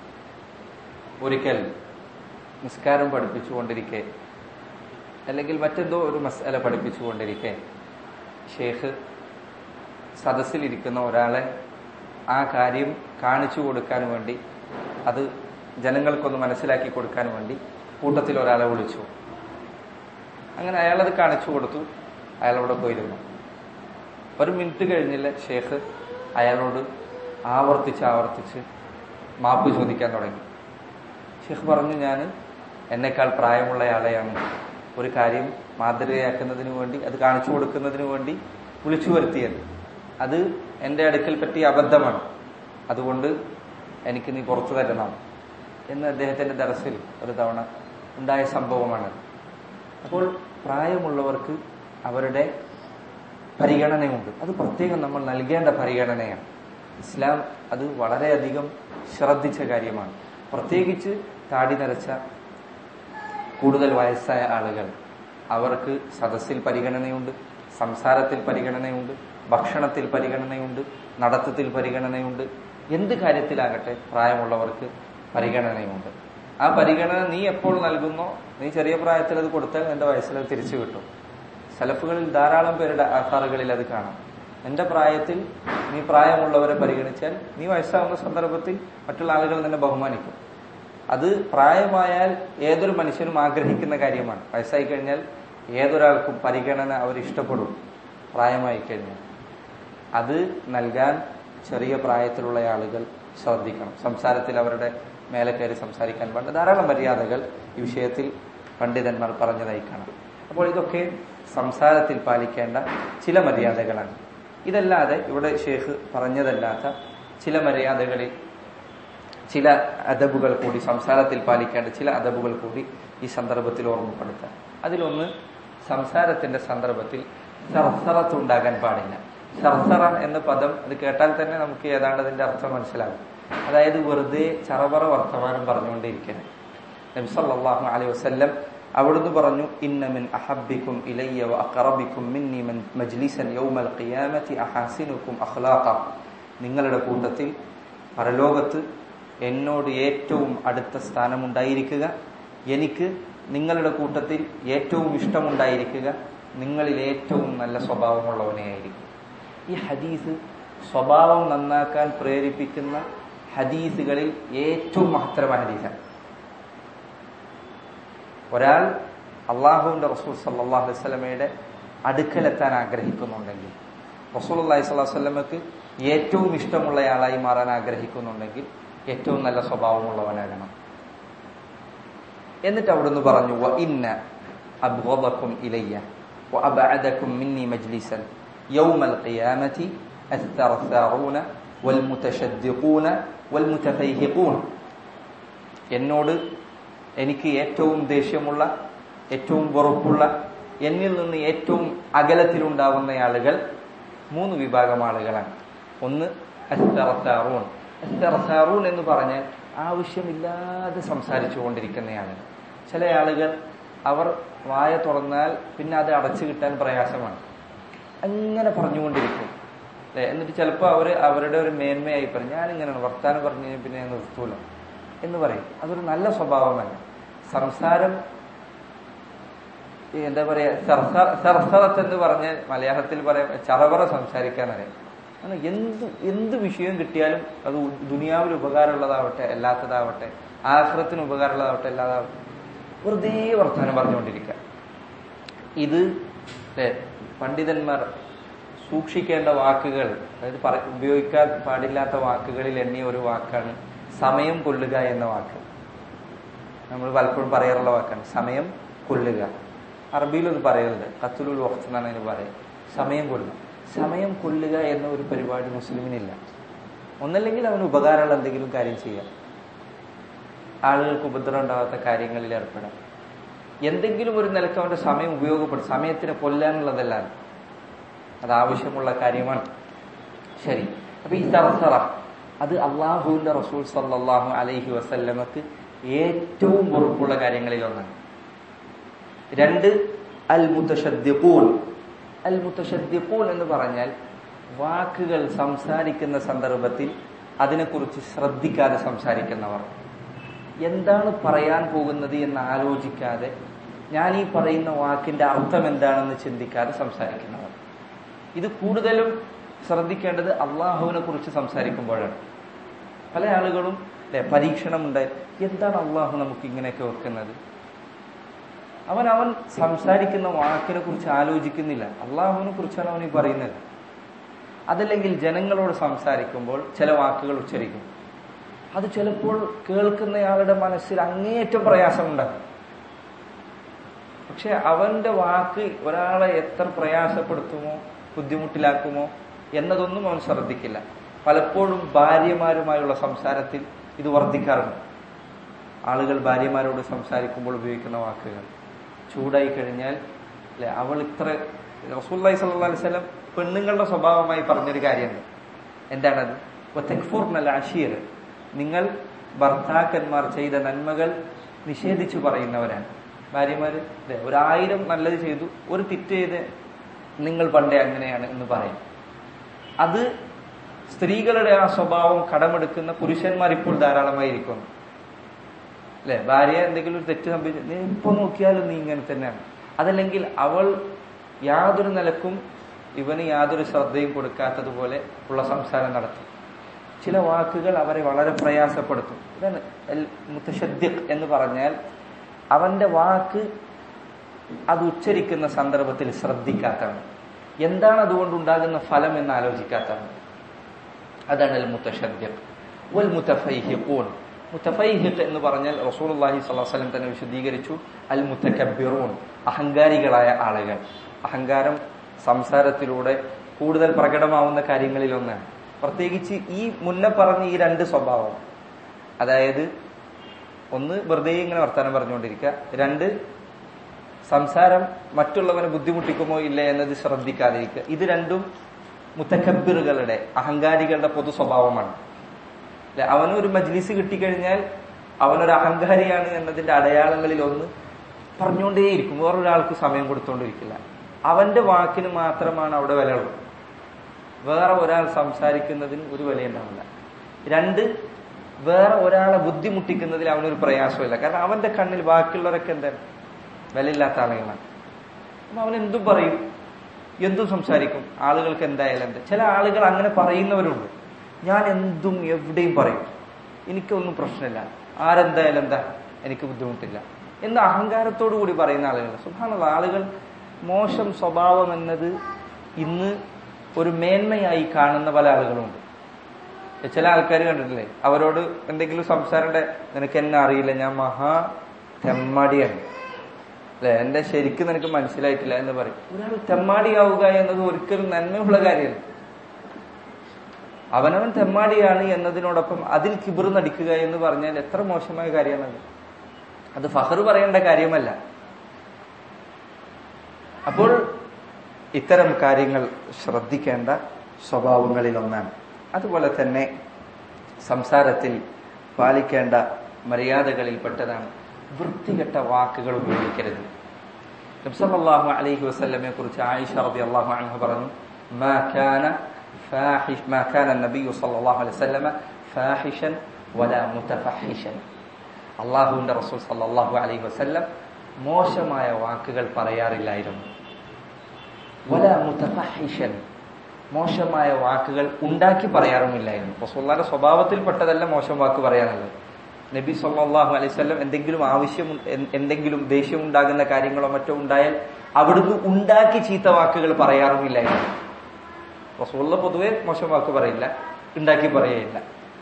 ഒരിക്കൽ നിസ്കാരം പഠിപ്പിച്ചുകൊണ്ടിരിക്കെ അല്ലെങ്കിൽ മറ്റെന്തോ ഒരു മസാല പഠിപ്പിച്ചുകൊണ്ടിരിക്കെ ഷെയ്ഖ് സദസ്സിലിരിക്കുന്ന ഒരാളെ ആ കാര്യം കാണിച്ചു കൊടുക്കാൻ വേണ്ടി അത് ജനങ്ങൾക്കൊന്ന് മനസ്സിലാക്കി കൊടുക്കാൻ വേണ്ടി കൂട്ടത്തിൽ ഒരാളെ വിളിച്ചു അങ്ങനെ അയാളത് കാണിച്ചു കൊടുത്തു അയാളവിടെ പോയിരുന്നു ഒരു മിനിറ്റ് കഴിഞ്ഞില്ല ഷേഖ് അയാളോട് ആവർത്തിച്ച് ആവർത്തിച്ച് മാപ്പ് ചോദിക്കാൻ തുടങ്ങി ഷേഖ് പറഞ്ഞു ഞാൻ എന്നെക്കാൾ പ്രായമുള്ള ആളെയാണ് ഒരു കാര്യം മാതൃകയാക്കുന്നതിന് വേണ്ടി അത് കാണിച്ചു കൊടുക്കുന്നതിന് വേണ്ടി വിളിച്ചു വരുത്തിയത് അത് എൻ്റെ അടുക്കൽ പറ്റിയ അബദ്ധമാണ് അതുകൊണ്ട് എനിക്ക് നീ പുറത്തു തരണം എന്ന് അദ്ദേഹത്തിന്റെ ദർസിൽ ഒരു തവണ ഉണ്ടായ സംഭവമാണ് അപ്പോൾ പ്രായമുള്ളവർക്ക് അവരുടെ പരിഗണനയുണ്ട് അത് പ്രത്യേകം നമ്മൾ നൽകേണ്ട പരിഗണനയാണ് ഇസ്ലാം അത് വളരെയധികം ശ്രദ്ധിച്ച കാര്യമാണ് പ്രത്യേകിച്ച് താടി നരച്ച കൂടുതൽ വയസ്സായ ആളുകൾ അവർക്ക് സദസ്സിൽ പരിഗണനയുണ്ട് സംസാരത്തിൽ പരിഗണനയുണ്ട് ഭക്ഷണത്തിൽ പരിഗണനയുണ്ട് നടത്തത്തിൽ പരിഗണനയുണ്ട് എന്ത് കാര്യത്തിലാകട്ടെ പ്രായമുള്ളവർക്ക് പരിഗണനയുണ്ട് ആ പരിഗണന നീ എപ്പോൾ നൽകുന്നോ നീ ചെറിയ പ്രായത്തിൽ അത് കൊടുത്താൽ നിന്റെ വയസ്സിൽ അത് തിരിച്ചു കിട്ടും സലഫുകളിൽ ധാരാളം പേരുടെ ആധാറുകളിൽ അത് കാണാം എന്റെ പ്രായത്തിൽ നീ പ്രായമുള്ളവരെ പരിഗണിച്ചാൽ നീ വയസ്സാവുന്ന സന്ദർഭത്തിൽ മറ്റുള്ള ആളുകൾ നിന്നെ ബഹുമാനിക്കും അത് പ്രായമായാൽ ഏതൊരു മനുഷ്യനും ആഗ്രഹിക്കുന്ന കാര്യമാണ് വയസ്സായി കഴിഞ്ഞാൽ ഏതൊരാൾക്കും പരിഗണന അവർ ഇഷ്ടപ്പെടും പ്രായമായി കഴിഞ്ഞാൽ അത് നൽകാൻ ചെറിയ പ്രായത്തിലുള്ള ആളുകൾ ശ്രദ്ധിക്കണം സംസാരത്തിൽ അവരുടെ മേലെ കയറി സംസാരിക്കാൻ പാടില്ല ധാരാളം മര്യാദകൾ ഈ വിഷയത്തിൽ പണ്ഡിതന്മാർ പറഞ്ഞതായി കാണാം അപ്പോൾ ഇതൊക്കെ സംസാരത്തിൽ പാലിക്കേണ്ട ചില മര്യാദകളാണ് ഇതല്ലാതെ ഇവിടെ ഷേഖ് പറഞ്ഞതല്ലാത്ത ചില മര്യാദകളിൽ ചില അദബുകൾ കൂടി സംസാരത്തിൽ പാലിക്കേണ്ട ചില അദബുകൾ കൂടി ഈ സന്ദർഭത്തിൽ ഓർമ്മപ്പെടുത്താം അതിലൊന്ന് സംസാരത്തിന്റെ സന്ദർഭത്തിൽ സർസറത്ത് ഉണ്ടാകാൻ പാടില്ല സർസറ എന്ന പദം അത് കേട്ടാൽ തന്നെ നമുക്ക് ഏതാണ്ട് അതിന്റെ അർത്ഥം മനസ്സിലാകും അതായത് വെറുതെ ചറപറ വർത്തമാനം പറഞ്ഞുകൊണ്ടിരിക്കുന്നത് നബി സല്ലല്ലാഹു അലൈഹി വസല്ലം അവിടുന്ന് പറഞ്ഞു ഇന്നമിൻ അഹബ്ബിക്കും ഇലയ്യ വ അഖറബിക്കും മിന്നി മജ്ലിസൻ യൗമൽ ഖിയാമത്തി അഹാസിനുക്കും അഖ്ലാഖ നിങ്ങളുടെ കൂട്ടത്തിൽ പരലോകത്ത് എന്നോട് ഏറ്റവും അടുത്ത സ്ഥാനമുണ്ടായിരിക്കുക എനിക്ക് നിങ്ങളുടെ കൂട്ടത്തിൽ ഏറ്റവും ഇഷ്ടമുണ്ടായിരിക്കുക നിങ്ങളിൽ ഏറ്റവും നല്ല സ്വഭാവമുള്ളവനെയായിരിക്കും ഈ ഹദീസ് സ്വഭാവം നന്നാക്കാൻ പ്രേരിപ്പിക്കുന്ന ഹദീസുകളിൽ ഏറ്റവും മഹത്തരമായ ഹദീസാണ് ഒരാൾ അള്ളാഹുവിന്റെ റസൂൽ സല്ലാഹു അലൈഹി സ്വലമയുടെ അടുക്കലെത്താൻ ആഗ്രഹിക്കുന്നുണ്ടെങ്കിൽ റസൂൽ അള്ളാഹി സ്വലാഹു വല്ലമക്ക് ഏറ്റവും ഇഷ്ടമുള്ളയാളായി മാറാൻ ആഗ്രഹിക്കുന്നുണ്ടെങ്കിൽ ഏറ്റവും നല്ല സ്വഭാവമുള്ളവനാകണം എന്നിട്ട് അവിടുന്ന് പറഞ്ഞു വ ഇന്ന അബ്ഗദക്കും ഇലയ്യ വ അബഅദക്കും മിന്നി മജ്ലിസൻ യൗമൽ ഖിയാമത്തി الثرثارون വൽമുതശദ്ദിഖൂന വൽമുതഫൈഹിഖൂൻ എന്നോട് എനിക്ക് ഏറ്റവും ദേഷ്യമുള്ള ഏറ്റവും വെറുപ്പുള്ള എന്നിൽ നിന്ന് ഏറ്റവും അകലത്തിലുണ്ടാവുന്ന ആളുകൾ മൂന്ന് വിഭാഗം ആളുകളാണ് ഒന്ന് അസ്തറസാറൂൺ അസ്തറസാറൂൺ എന്ന് പറഞ്ഞാൽ ആവശ്യമില്ലാതെ സംസാരിച്ചു കൊണ്ടിരിക്കുന്നയാളുകൾ ചില ആളുകൾ അവർ വായ തുറന്നാൽ പിന്നെ അത് അടച്ചു കിട്ടാൻ പ്രയാസമാണ് അങ്ങനെ പറഞ്ഞുകൊണ്ടിരിക്കും അല്ലെ എന്നിട്ട് ചിലപ്പോൾ അവർ അവരുടെ ഒരു മേന്മയായി പറയും ഞാനിങ്ങനെയാണ് വർത്താനം പറഞ്ഞു കഴിഞ്ഞാൽ പിന്നെ ഞാൻ നിർത്തൂല എന്ന് പറയും അതൊരു നല്ല സ്വഭാവമല്ല സംസാരം ഈ എന്താ പറയാ സർസറത്ത് എന്ന് പറഞ്ഞ് മലയാളത്തിൽ പറയാം ചറവറ സംസാരിക്കാനറിയാം അങ്ങനെ എന്ത് എന്ത് വിഷയം കിട്ടിയാലും അത് ദുനിയാവിൽ ഉപകാരമുള്ളതാവട്ടെ അല്ലാത്തതാവട്ടെ ആശ്രത്തിന് ഉപകാരമുള്ളതാവട്ടെ അല്ലാതാവട്ടെ വെറുതെ വർത്തമാനം പറഞ്ഞുകൊണ്ടിരിക്കുക ഇത് അല്ലേ പണ്ഡിതന്മാർ സൂക്ഷിക്കേണ്ട വാക്കുകൾ അതായത് പറ ഉപയോഗിക്കാൻ പാടില്ലാത്ത വാക്കുകളിൽ എണ്ണിയ ഒരു വാക്കാണ് സമയം കൊല്ലുക എന്ന വാക്ക് നമ്മൾ പലപ്പോഴും പറയാറുള്ള വാക്കാണ് സമയം കൊല്ലുക അറബിയിൽ അത് പറയരുത് കത്തുലുൽ വഖത്ത് എന്നാണ് അതിന് പറയുക സമയം കൊല്ലുക സമയം കൊല്ലുക എന്ന ഒരു പരിപാടി മുസ്ലിമിനില്ല ഒന്നല്ലെങ്കിൽ അവന് ഉപകാരമുള്ള എന്തെങ്കിലും കാര്യം ചെയ്യാം ആളുകൾക്ക് ഉപദ്രവം ഉണ്ടാകാത്ത കാര്യങ്ങളിൽ ഏർപ്പെടാം എന്തെങ്കിലും ഒരു നിലക്ക് അവന്റെ സമയം ഉപയോഗപ്പെടും സമയത്തിന് കൊല്ലാനുള്ളതല്ലാതെ അത് ആവശ്യമുള്ള കാര്യമാണ് ശരി അപ്പൊ ഈ തറസറ അത് അള്ളാഹുവിന്റെ റസൂൽ സല്ലാഹു അലൈഹി വസല്ലമക്ക് ഏറ്റവും വെറുപ്പുള്ള കാര്യങ്ങളിൽ ഒന്നാണ് രണ്ട് അൽ മുത്തശദ്ദിഖൂൻ അൽ മുത്തശദ്ദിഖൂൻ എന്ന് പറഞ്ഞാൽ വാക്കുകൾ സംസാരിക്കുന്ന സന്ദർഭത്തിൽ അതിനെക്കുറിച്ച് ശ്രദ്ധിക്കാതെ സംസാരിക്കുന്നവർ എന്താണ് പറയാൻ പോകുന്നത് എന്ന് ആലോചിക്കാതെ ഞാൻ ഈ പറയുന്ന വാക്കിന്റെ അർത്ഥം എന്താണെന്ന് ചിന്തിക്കാതെ സംസാരിക്കുന്നവർ ഇത് കൂടുതലും ശ്രദ്ധിക്കേണ്ടത് അള്ളാഹുവിനെ കുറിച്ച് സംസാരിക്കുമ്പോഴാണ് പല ആളുകളും അല്ലെ പരീക്ഷണമുണ്ട് എന്താണ് അള്ളാഹു നമുക്ക് ഇങ്ങനെയൊക്കെ വെക്കുന്നത് അവൻ അവൻ സംസാരിക്കുന്ന വാക്കിനെ കുറിച്ച് ആലോചിക്കുന്നില്ല അള്ളാഹുവിനെ കുറിച്ചാണ് അവൻ ഈ പറയുന്നത് അതല്ലെങ്കിൽ ജനങ്ങളോട് സംസാരിക്കുമ്പോൾ ചില വാക്കുകൾ ഉച്ചരിക്കും അത് ചിലപ്പോൾ കേൾക്കുന്നയാളുടെ മനസ്സിൽ അങ്ങേയറ്റം പ്രയാസമുണ്ടാകും പക്ഷെ അവന്റെ വാക്ക് ഒരാളെ എത്ര പ്രയാസപ്പെടുത്തുമോ ബുദ്ധിമുട്ടിലാക്കുമോ എന്നതൊന്നും അവൻ ശ്രദ്ധിക്കില്ല പലപ്പോഴും ഭാര്യമാരുമായുള്ള സംസാരത്തിൽ ഇത് വർദ്ധിക്കാറുണ്ട് ആളുകൾ ഭാര്യമാരോട് സംസാരിക്കുമ്പോൾ ഉപയോഗിക്കുന്ന വാക്കുകൾ ചൂടായി കഴിഞ്ഞാൽ അല്ലെ അവൾ ഇത്ര റസൂല്ലായി സല്ലാ അലൈവല്ലം പെണ്ണുങ്ങളുടെ സ്വഭാവമായി പറഞ്ഞൊരു കാര്യമുണ്ട് എന്താണത് ഒത്തക്ഫൂർണൽ അഷീർ നിങ്ങൾ ഭർത്താക്കന്മാർ ചെയ്ത നന്മകൾ നിഷേധിച്ചു പറയുന്നവരാണ് ഭാര്യമാര് അല്ലെ ഒരായിരം നല്ലത് ചെയ്തു ഒരു തെറ്റ് ചെയ്ത് നിങ്ങൾ പണ്ടേ അങ്ങനെയാണ് എന്ന് പറയും അത് സ്ത്രീകളുടെ ആ സ്വഭാവം കടമെടുക്കുന്ന പുരുഷന്മാർ ഇപ്പോൾ ധാരാളമായിരിക്കുന്നു അല്ലെ ഭാര്യ എന്തെങ്കിലും ഒരു തെറ്റ് സംഭവിച്ചു നീ ഇപ്പൊ നോക്കിയാലും നീ ഇങ്ങനെ തന്നെയാണ് അതല്ലെങ്കിൽ അവൾ യാതൊരു നിലക്കും ഇവന് യാതൊരു ശ്രദ്ധയും കൊടുക്കാത്തതുപോലെ ഉള്ള സംസാരം നടത്തും ചില വാക്കുകൾ അവരെ വളരെ പ്രയാസപ്പെടുത്തും ഇതാണ് മുത്തശ്ദ്യക് എന്ന് പറഞ്ഞാൽ അവന്റെ വാക്ക് അത് ഉച്ചരിക്കുന്ന സന്ദർഭത്തിൽ ശ്രദ്ധിക്കാത്തവൻ എന്താണ് അതുകൊണ്ടുണ്ടാകുന്ന ഫലം എന്ന് ആലോചിക്കാത്തവൻ അതാണ് അൽ മുത്തശ്ദ്യക് വൽ മുത്തഫൈഹിഖൂൻ മുത്തഫൈഹിഖ് എന്ന് പറഞ്ഞാൽ റസൂലുള്ളാഹി സ്വല്ലല്ലാഹു അലൈഹി വസല്ലം തന്നെ വിശദീകരിച്ചു അൽ മുത്തക്കബ്ബിറൂൻ അഹങ്കാരികളായ ആളുകൾ അഹങ്കാരം സംസാരത്തിലൂടെ കൂടുതൽ പ്രകടമാവുന്ന കാര്യങ്ങളിൽ ഒന്നാണ് പ്രത്യേകിച്ച് ഈ മുന്നേ പറഞ്ഞ ഈ രണ്ട് സ്വഭാവം അതായത് ഒന്ന് വെറുതെ ഇങ്ങനെ വർത്തമാനം പറഞ്ഞുകൊണ്ടിരിക്കുക രണ്ട് സംസാരം മറ്റുള്ളവനെ ബുദ്ധിമുട്ടിക്കുമോ ഇല്ല എന്നത് ശ്രദ്ധിക്കാതിരിക്കുക ഇത് രണ്ടും മുത്തക്കബിറുകളുടെ അഹങ്കാരികളുടെ പൊതു സ്വഭാവമാണ് അല്ലെ അവനൊരു മജ്ലിസ് കിട്ടിക്കഴിഞ്ഞാൽ അവനൊരു അഹങ്കാരിയാണ് എന്നതിന്റെ അടയാളങ്ങളിൽ ഒന്ന് പറഞ്ഞുകൊണ്ടേയിരിക്കും വേറൊരാൾക്ക് സമയം കൊടുത്തുകൊണ്ടിരിക്കില്ല അവന്റെ വാക്കിന് മാത്രമാണ് അവിടെ വിലയുള്ളത് വേറെ ഒരാൾ സംസാരിക്കുന്നതിന് ഒരു വിലയുണ്ടാവില്ല രണ്ട് വേറെ ഒരാളെ ബുദ്ധിമുട്ടിക്കുന്നതിൽ അവനൊരു പ്രയാസമില്ല കാരണം അവന്റെ കണ്ണിൽ ബാക്കിയുള്ളവരൊക്കെ എന്താണ് വിലയില്ലാത്ത ആളുകളാണ് അപ്പൊ അവൻ എന്തും പറയും എന്തും സംസാരിക്കും ആളുകൾക്ക് എന്തായാലും എന്ത് ചില ആളുകൾ അങ്ങനെ പറയുന്നവരുണ്ട് ഞാൻ എന്തും എവിടെയും പറയും എനിക്കൊന്നും പ്രശ്നമില്ല ആരെന്തായാലും എന്താ എനിക്ക് ബുദ്ധിമുട്ടില്ല എന്ന് അഹങ്കാരത്തോടു കൂടി പറയുന്ന ആളുകൾ സുഭാനുള്ള ആളുകൾ മോശം സ്വഭാവം എന്നത് ഇന്ന് ഒരു മേന്മയായി കാണുന്ന പല ആളുകളുമുണ്ട് ചില ആൾക്കാർ കണ്ടിട്ടില്ലേ അവരോട് എന്തെങ്കിലും സംസാരം നിനക്ക് എന്നെ അറിയില്ല ഞാൻ മഹാ തെമ്മാടിയാണ് അല്ലെ എന്റെ ശരിക്കും നിനക്ക് മനസ്സിലായിട്ടില്ല എന്ന് പറയും ഒരാൾ തെമ്മാടിയാവുക എന്നത് ഒരിക്കലും നന്മയുള്ള കാര്യമല്ല അവനവൻ തെമ്മാടിയാണ് എന്നതിനോടൊപ്പം അതിൽ കിബിർ നടിക്കുക എന്ന് പറഞ്ഞാൽ എത്ര മോശമായ കാര്യമാണത് അത് ഫഹർ പറയേണ്ട കാര്യമല്ല അപ്പോൾ ഇത്തരം കാര്യങ്ങൾ ശ്രദ്ധിക്കേണ്ട സ്വഭാവങ്ങളിൽ ഒന്നാണ് അതുപോലെ തന്നെ സംസാരത്തിൽ പാലിക്കേണ്ട മര്യാദകളിൽപ്പെട്ടതാണ് വൃത്തികെട്ട വാക്കുകൾ ഉപയോഗിക്കരുത് നബ്സല്ലാഹു അലൈഹി വസല്ലമയെ കുറിച്ച് ആയിഷ റബി അള്ളാഹു അൻഹ പറഞ്ഞു ما كان فاحش ما كان النبي صلى الله عليه وسلم فاحشا ولا متفحشا അള്ളാഹുവിന്റെ റസൂൽ സല്ലല്ലാഹു അലൈഹി വസല്ലം മോശമായ വാക്കുകൾ പറയാറില്ലായിരുന്നു വല മുതഫഹിഷൻ മോശമായ വാക്കുകൾ ഉണ്ടാക്കി പറയാറുമില്ലായിരുന്നു റസൂള്ളാന്റെ സ്വഭാവത്തിൽപ്പെട്ടതല്ല മോശം വാക്ക് പറയാനുള്ളത് നബി സല്ലല്ലാഹു അലൈഹി വസല്ലം എന്തെങ്കിലും ആവശ്യം എന്തെങ്കിലും ദേഷ്യം ഉണ്ടാകുന്ന കാര്യങ്ങളോ മറ്റോ ഉണ്ടായാൽ അവിടുന്ന് ഉണ്ടാക്കി ചീത്ത വാക്കുകൾ പറയാറുമില്ലായിരുന്നു റസൂള്ള പൊതുവെ മോശം വാക്ക് പറയില്ല ഉണ്ടാക്കി പറയുകയില്ല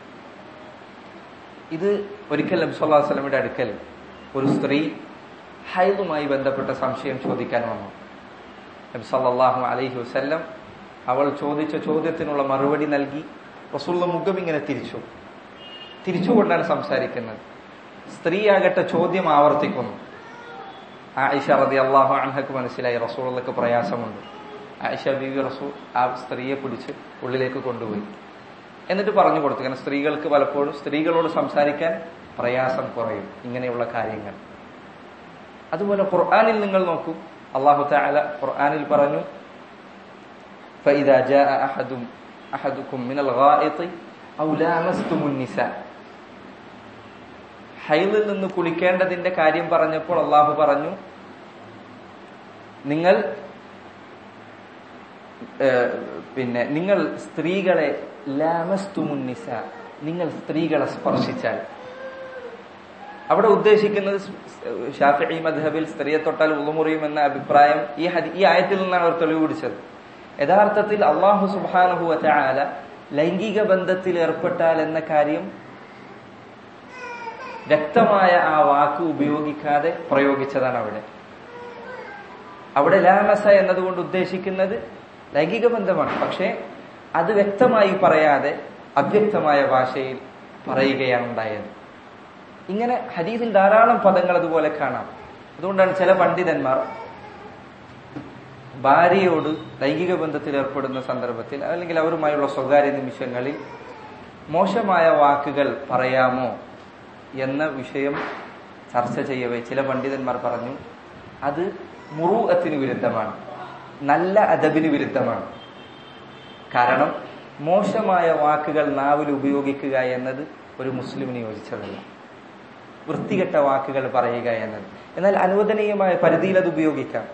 ഇത് ഒരിക്കൽ നബി സല്ലല്ലാഹു അലൈഹി വസല്ലമയുടെ അടുക്കൽ ഒരു സ്ത്രീ ഹൈദുമായി ബന്ധപ്പെട്ട സംശയം ചോദിക്കാൻ വന്നു നബി സല്ലല്ലാഹു അലൈഹി വസല്ലം അവൾ ചോദിച്ച ചോദ്യത്തിനുള്ള മറുപടി നൽകി റസൂള്ള മുഖം ഇങ്ങനെ തിരിച്ചു തിരിച്ചുകൊണ്ടാണ് സംസാരിക്കുന്നത് സ്ത്രീയാകട്ടെ ചോദ്യം ആവർത്തിക്കുന്നു ആയിഷ റതി അള്ളാഹു അൻഹക്ക് മനസ്സിലായി റസൂള്ളക്ക് പ്രയാസമുണ്ട് ആയിഷ ബീവി റസൂൽ ആ സ്ത്രീയെ പിടിച്ച് ഉള്ളിലേക്ക് കൊണ്ടുപോയി എന്നിട്ട് പറഞ്ഞു കൊടുത്തു കാരണം സ്ത്രീകൾക്ക് പലപ്പോഴും സ്ത്രീകളോട് സംസാരിക്കാൻ പ്രയാസം കുറയും ഇങ്ങനെയുള്ള കാര്യങ്ങൾ അതുപോലെ ഖുർആാനിൽ നിങ്ങൾ നോക്കൂ അള്ളാഹു താല ഖുർആാനിൽ പറഞ്ഞു فإذا جاء أحد أحدكم من الغائط أو لامستم النساء ഹൈലിൽ നിന്ന് കുളിക്കേണ്ടതിന്റെ കാര്യം പറഞ്ഞപ്പോൾ അള്ളാഹു പറഞ്ഞു നിങ്ങൾ പിന്നെ നിങ്ങൾ സ്ത്രീകളെ ലാമസ്തുമുന്നിസ നിങ്ങൾ സ്ത്രീകളെ സ്പർശിച്ചാൽ അവിടെ ഉദ്ദേശിക്കുന്നത് ഷാഫി മദ്ഹബിൽ സ്ത്രീയെ തൊട്ടാൽ ഉള്ളുമുറിയും എന്ന അഭിപ്രായം ഈ ഈ ആയത്തിൽ നിന്നാണ് അവർ തെളിവ് പിടിച്ചത് യഥാർത്ഥത്തിൽ അള്ളാഹു സുബാനഹു ആല ലൈംഗിക ബന്ധത്തിൽ ഏർപ്പെട്ടാൽ എന്ന കാര്യം വ്യക്തമായ ആ വാക്ക് ഉപയോഗിക്കാതെ പ്രയോഗിച്ചതാണ് അവിടെ അവിടെ ലാമസ എന്നതുകൊണ്ട് ഉദ്ദേശിക്കുന്നത് ലൈംഗിക ബന്ധമാണ് പക്ഷേ അത് വ്യക്തമായി പറയാതെ അവ്യക്തമായ ഭാഷയിൽ പറയുകയാണ് ഉണ്ടായത് ഇങ്ങനെ ഹദീസിൽ ധാരാളം പദങ്ങൾ അതുപോലെ കാണാം അതുകൊണ്ടാണ് ചില പണ്ഡിതന്മാർ ഭാര്യയോട് ലൈംഗിക ബന്ധത്തിൽ ഏർപ്പെടുന്ന സന്ദർഭത്തിൽ അല്ലെങ്കിൽ അവരുമായുള്ള സ്വകാര്യ നിമിഷങ്ങളിൽ മോശമായ വാക്കുകൾ പറയാമോ എന്ന വിഷയം ചർച്ച ചെയ്യവേ ചില പണ്ഡിതന്മാർ പറഞ്ഞു അത് മുറുഅത്തിന് വിരുദ്ധമാണ് നല്ല അദബിന് വിരുദ്ധമാണ് കാരണം മോശമായ വാക്കുകൾ നാവിൽ ഉപയോഗിക്കുക എന്നത് ഒരു മുസ്ലിമിന് യോജിച്ചതല്ല വൃത്തികെട്ട വാക്കുകൾ പറയുക എന്നത് എന്നാൽ അനുവദനീയമായ പരിധിയിൽ അത് ഉപയോഗിക്കാം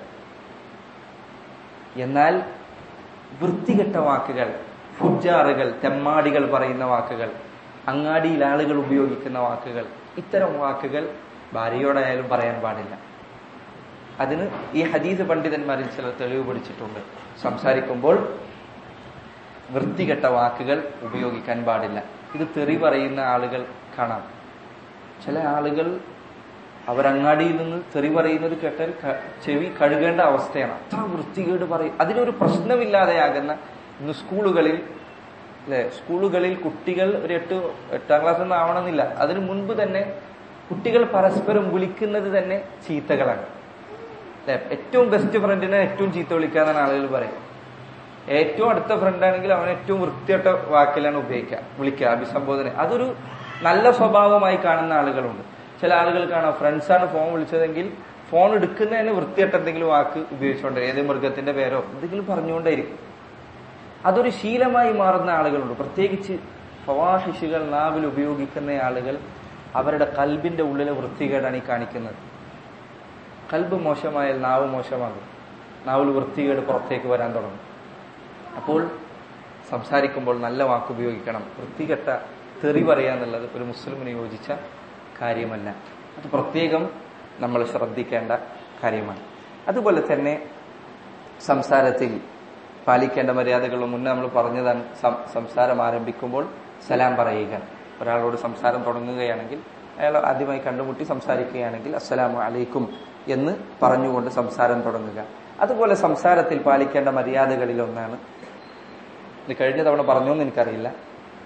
എന്നാൽ വൃത്തികെട്ട വാക്കുകൾ ഫുജാറുകൾ തെമ്മാടികൾ പറയുന്ന വാക്കുകൾ അങ്ങാടിയിൽ ആളുകൾ ഉപയോഗിക്കുന്ന വാക്കുകൾ ഇത്തരം വാക്കുകൾ ഭാര്യയോടായാലും പറയാൻ പാടില്ല അതിന് ഈ ഹദീസ് പണ്ഡിതന്മാരിൽ ചിലർ തെളിവ് പിടിച്ചിട്ടുണ്ട് സംസാരിക്കുമ്പോൾ വൃത്തികെട്ട വാക്കുകൾ ഉപയോഗിക്കാൻ പാടില്ല ഇത് തെറി പറയുന്ന ആളുകൾ കാണാം ചില ആളുകൾ അവരങ്ങാടിയിൽ നിന്ന് തെറി പറയുന്നത് കേട്ടാൽ ചെവി കഴുകേണ്ട അവസ്ഥയാണ് അത്ര വൃത്തികേട് പറയും അതിനൊരു പ്രശ്നമില്ലാതെയാകുന്ന ഇന്ന് സ്കൂളുകളിൽ അല്ലെ സ്കൂളുകളിൽ കുട്ടികൾ ഒരു എട്ട് എട്ടാം ക്ലാസ് ഒന്നും ആവണമെന്നില്ല അതിനു മുൻപ് തന്നെ കുട്ടികൾ പരസ്പരം വിളിക്കുന്നത് തന്നെ ചീത്തകളാണ് അല്ലെ ഏറ്റവും ബെസ്റ്റ് ഫ്രണ്ടിനെ ഏറ്റവും ചീത്ത വിളിക്കാന്നാണ് ആളുകൾ പറയും ഏറ്റവും അടുത്ത ഫ്രണ്ട് ആണെങ്കിൽ അവൻ ഏറ്റവും വൃത്തിയട്ട വാക്കിലാണ് ഉപയോഗിക്കുക വിളിക്കുക അഭിസംബോധന അതൊരു നല്ല സ്വഭാവമായി കാണുന്ന ആളുകളുണ്ട് ചില ആളുകൾ കാണാം ഫ്രണ്ട്സാണ് ഫോൺ വിളിച്ചതെങ്കിൽ ഫോൺ എടുക്കുന്നതിന് വൃത്തിയട്ട എന്തെങ്കിലും വാക്ക് ഉപയോഗിച്ചുകൊണ്ട് ഏത് മൃഗത്തിന്റെ പേരോ എന്തെങ്കിലും പറഞ്ഞുകൊണ്ടേയിരിക്കും അതൊരു ശീലമായി മാറുന്ന ആളുകളുണ്ട് പ്രത്യേകിച്ച് ഫവാഹിഷുകൾ നാവിൽ ഉപയോഗിക്കുന്ന ആളുകൾ അവരുടെ കൽബിന്റെ ഉള്ളിലെ വൃത്തികേടാണ് ഈ കാണിക്കുന്നത് കൽബ് മോശമായാൽ നാവ് മോശമാകും നാവിൽ വൃത്തികേട് പുറത്തേക്ക് വരാൻ തുടങ്ങും അപ്പോൾ സംസാരിക്കുമ്പോൾ നല്ല വാക്ക് ഉപയോഗിക്കണം വൃത്തികെട്ട തെറി പറയാന്നുള്ളത് ഒരു മുസ്ലിമിന് യോജിച്ച കാര്യമല്ല അത് പ്രത്യേകം നമ്മൾ ശ്രദ്ധിക്കേണ്ട കാര്യമാണ് അതുപോലെ തന്നെ സംസാരത്തിൽ പാലിക്കേണ്ട മര്യാദകൾ മുന്നേ നമ്മൾ പറഞ്ഞതാണ് സംസാരം ആരംഭിക്കുമ്പോൾ സലാം പറയുക ഒരാളോട് സംസാരം തുടങ്ങുകയാണെങ്കിൽ അയാൾ ആദ്യമായി കണ്ടുമുട്ടി സംസാരിക്കുകയാണെങ്കിൽ അസ്സലാമു അലൈക്കും എന്ന് പറഞ്ഞുകൊണ്ട് സംസാരം തുടങ്ങുക അതുപോലെ സംസാരത്തിൽ പാലിക്കേണ്ട മര്യാദകളിൽ ഒന്നാണ് ഇത് കഴിഞ്ഞ തവണ പറഞ്ഞു എന്ന് എനിക്കറിയില്ല